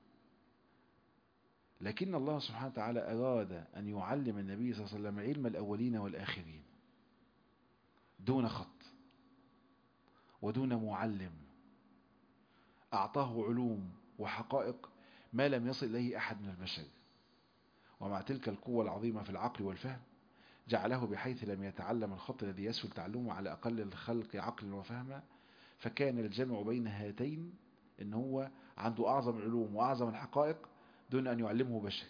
لكن الله سبحانه وتعالى أراد أن يعلم النبي صلى الله عليه وسلم علم الأولين والآخرين دون خط ودون معلم أعطاه علوم وحقائق ما لم يصل إليه أحد من البشر ومع تلك القوة العظيمة في العقل والفهم جعله بحيث لم يتعلم الخط الذي يسهل تعلمه على أقل الخلق عقلا وفهما فكان الجمع بين هاتين ان هو عنده أعظم العلوم وأعظم الحقائق دون أن يعلمه بشر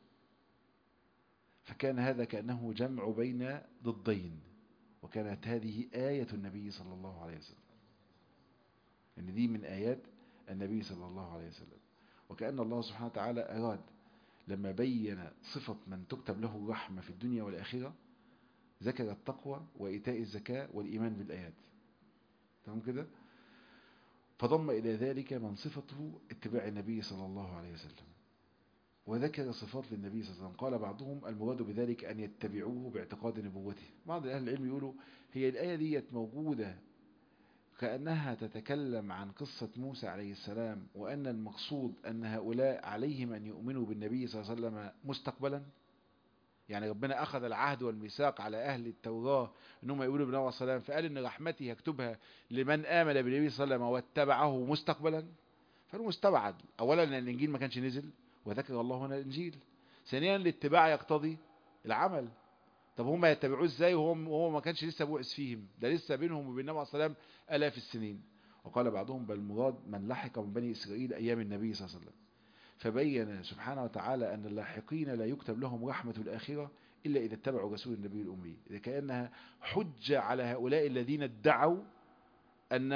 فكان هذا كأنه جمع بين ضدين وكانت هذه آية النبي صلى الله عليه وسلم ان دي من آيات النبي صلى الله عليه وسلم وكأن الله سبحانه وتعالى أراد لما بين صفة من تكتب له الرحمة في الدنيا والآخرة ذكر التقوى وإيتاء الزكاة والإيمان بالآيات تمام كده فضم إلى ذلك من صفته اتباع النبي صلى الله عليه وسلم وذكر صفات للنبي صلى الله عليه وسلم قال بعضهم المراد بذلك أن يتبعوه باعتقاد نبوته بعض أهل العلم يقولوا هي الآية دي موجودة كأنها تتكلم عن قصة موسى عليه السلام وأن المقصود أن هؤلاء عليهم أن يؤمنوا بالنبي صلى الله عليه وسلم مستقبلا يعني ربنا أخذ العهد والميثاق على أهل التوراة أنهم يقولوا بالنبي صلى الله عليه وسلم فقال أن رحمته يكتبها لمن آمن بالنبي صلى الله عليه وسلم واتبعه مستقبلا فهو مستبعد أولا أن الإنجيل ما كانش نزل وذكر الله هنا الإنجيل ثانيا الاتباع يقتضي العمل طب هم يتبعوه ازاي وهو وهو ما كانش لسه بعث فيهم ده لسه بينهم وبين النبي صلى الله عليه وسلم الاف السنين وقال بعضهم بل المراد من لحق من بني اسرائيل ايام النبي صلى الله عليه وسلم فبين سبحانه وتعالى ان اللاحقين لا يكتب لهم رحمه الاخره الا اذا اتبعوا رسول النبي الامي اذا كانها حجه على هؤلاء الذين ادعوا ان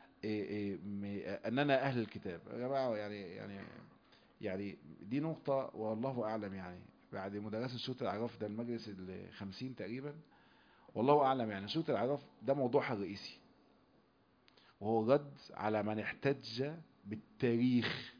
اننا اهل الكتاب يا جماعه يعني يعني يعني دي نقطه والله اعلم يعني بعد مدرسة سورة العراف ده المجلس الخمسين تقريبا والله أعلم يعني سورة العراف ده موضوعها الرئيسي وهو رد على من احتج بالتاريخ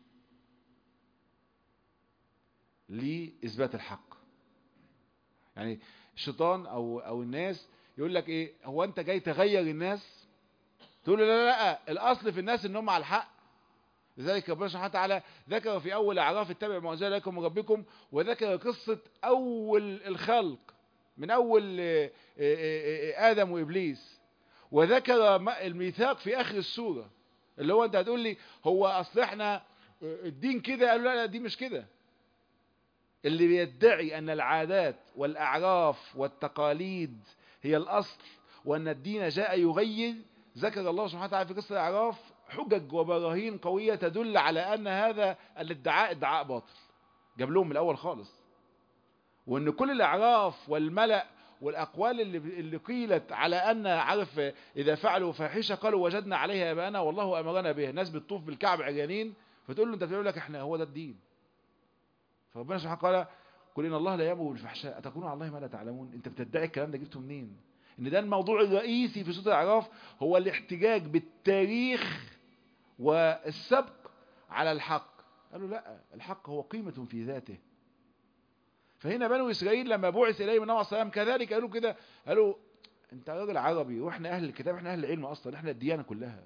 لإثبات الحق يعني الشيطان أو, أو الناس يقول لك إيه هو أنت جاي تغير الناس تقول له لا لا لا الأصل في الناس إنهم على الحق لذلك ربنا سبحانه وتعالى ذكر في أول أعراف اتبع ما أنزل لكم من ربكم وذكر قصة أول الخلق من اول آه، آه، آه، ادم وابليس وذكر م- الميثاق في اخر السوره اللي هو انت هتقول لي هو اصل احنا آه، الدين كده قالوا لا لا دي مش كده اللي بيدعي ان العادات والاعراف والتقاليد هي الاصل وان الدين جاء يغير ذكر الله سبحانه وتعالى في قصه الاعراف حجج وبراهين قويه تدل على ان هذا الادعاء ادعاء باطل جاب لهم من الاول خالص وان كل الاعراف والملأ والاقوال اللي اللي قيلت على ان عارف اذا فعلوا فاحشه قالوا وجدنا عليها ابانا والله امرنا بها ناس بتطوف بالكعب عريانين فتقول له انت بتقول لك احنا هو ده الدين فربنا سبحانه قال قل ان الله لا يامر بالفحشاء اتقولون على الله ما لا تعلمون انت بتدعي الكلام ده جبته منين ان ده الموضوع الرئيسي في سوره الاعراف هو الاحتجاج بالتاريخ والسبق على الحق قالوا لا الحق هو قيمة في ذاته فهنا بنو إسرائيل لما بعث إليهم النبي صلى الله عليه وسلم كذلك قالوا كده قالوا أنت راجل عربي وإحنا أهل الكتاب إحنا أهل العلم أصلا إحنا الديانة كلها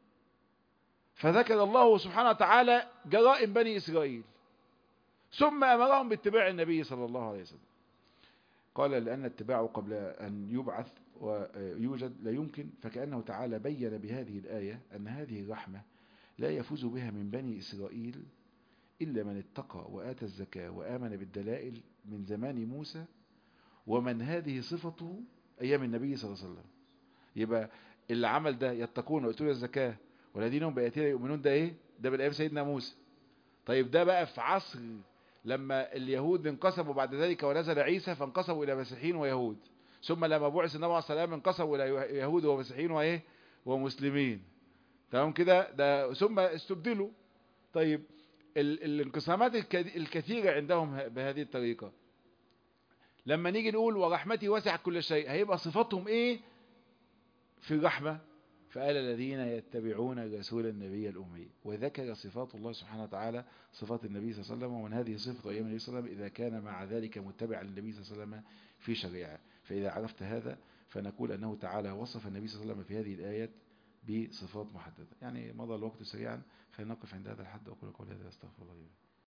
فذكر الله سبحانه وتعالى جرائم بني إسرائيل ثم أمرهم باتباع النبي صلى الله عليه وسلم قال لأن اتباعه قبل أن يبعث ويوجد لا يمكن فكأنه تعالى بين بهذه الآية أن هذه الرحمة لا يفوز بها من بني إسرائيل إلا من اتقى وآتى الزكاة وآمن بالدلائل من زمان موسى ومن هذه صفته أيام النبي صلى الله عليه وسلم يبقى اللي عمل ده يتقون ويؤتون الزكاة والذين هم بآياتنا يؤمنون ده إيه؟ ده بالأيام سيدنا موسى طيب ده بقى في عصر لما اليهود انقسموا بعد ذلك ونزل عيسى فانقسموا إلى مسيحيين ويهود ثم لما بعث النبي عليه السلام انقسموا إلى يهود ومسيحيين وإيه ومسلمين تمام كده ده ثم استبدلوا طيب ال الانقسامات الك- الكثيرة عندهم ه- بهذه الطريقة لما نيجي نقول ورحمتي وسعت كل شيء هيبقى صفاتهم ايه في الرحمة فقال الذين يتبعون الرسول النبي الأمي وذكر صفات الله سبحانه وتعالى صفات النبي صلى الله عليه وسلم ومن هذه صفة أيام النبي صلى الله عليه وسلم إذا كان مع ذلك متبعا للنبي صلى الله عليه وسلم في شريعة فإذا عرفت هذا فنقول أنه تعالى وصف النبي صلى الله عليه وسلم في هذه الآيات بصفات محددة يعني مضى الوقت سريعا خلينا نقف عند هذا الحد أقول قولي هذا أستغفر الله لي ولكم.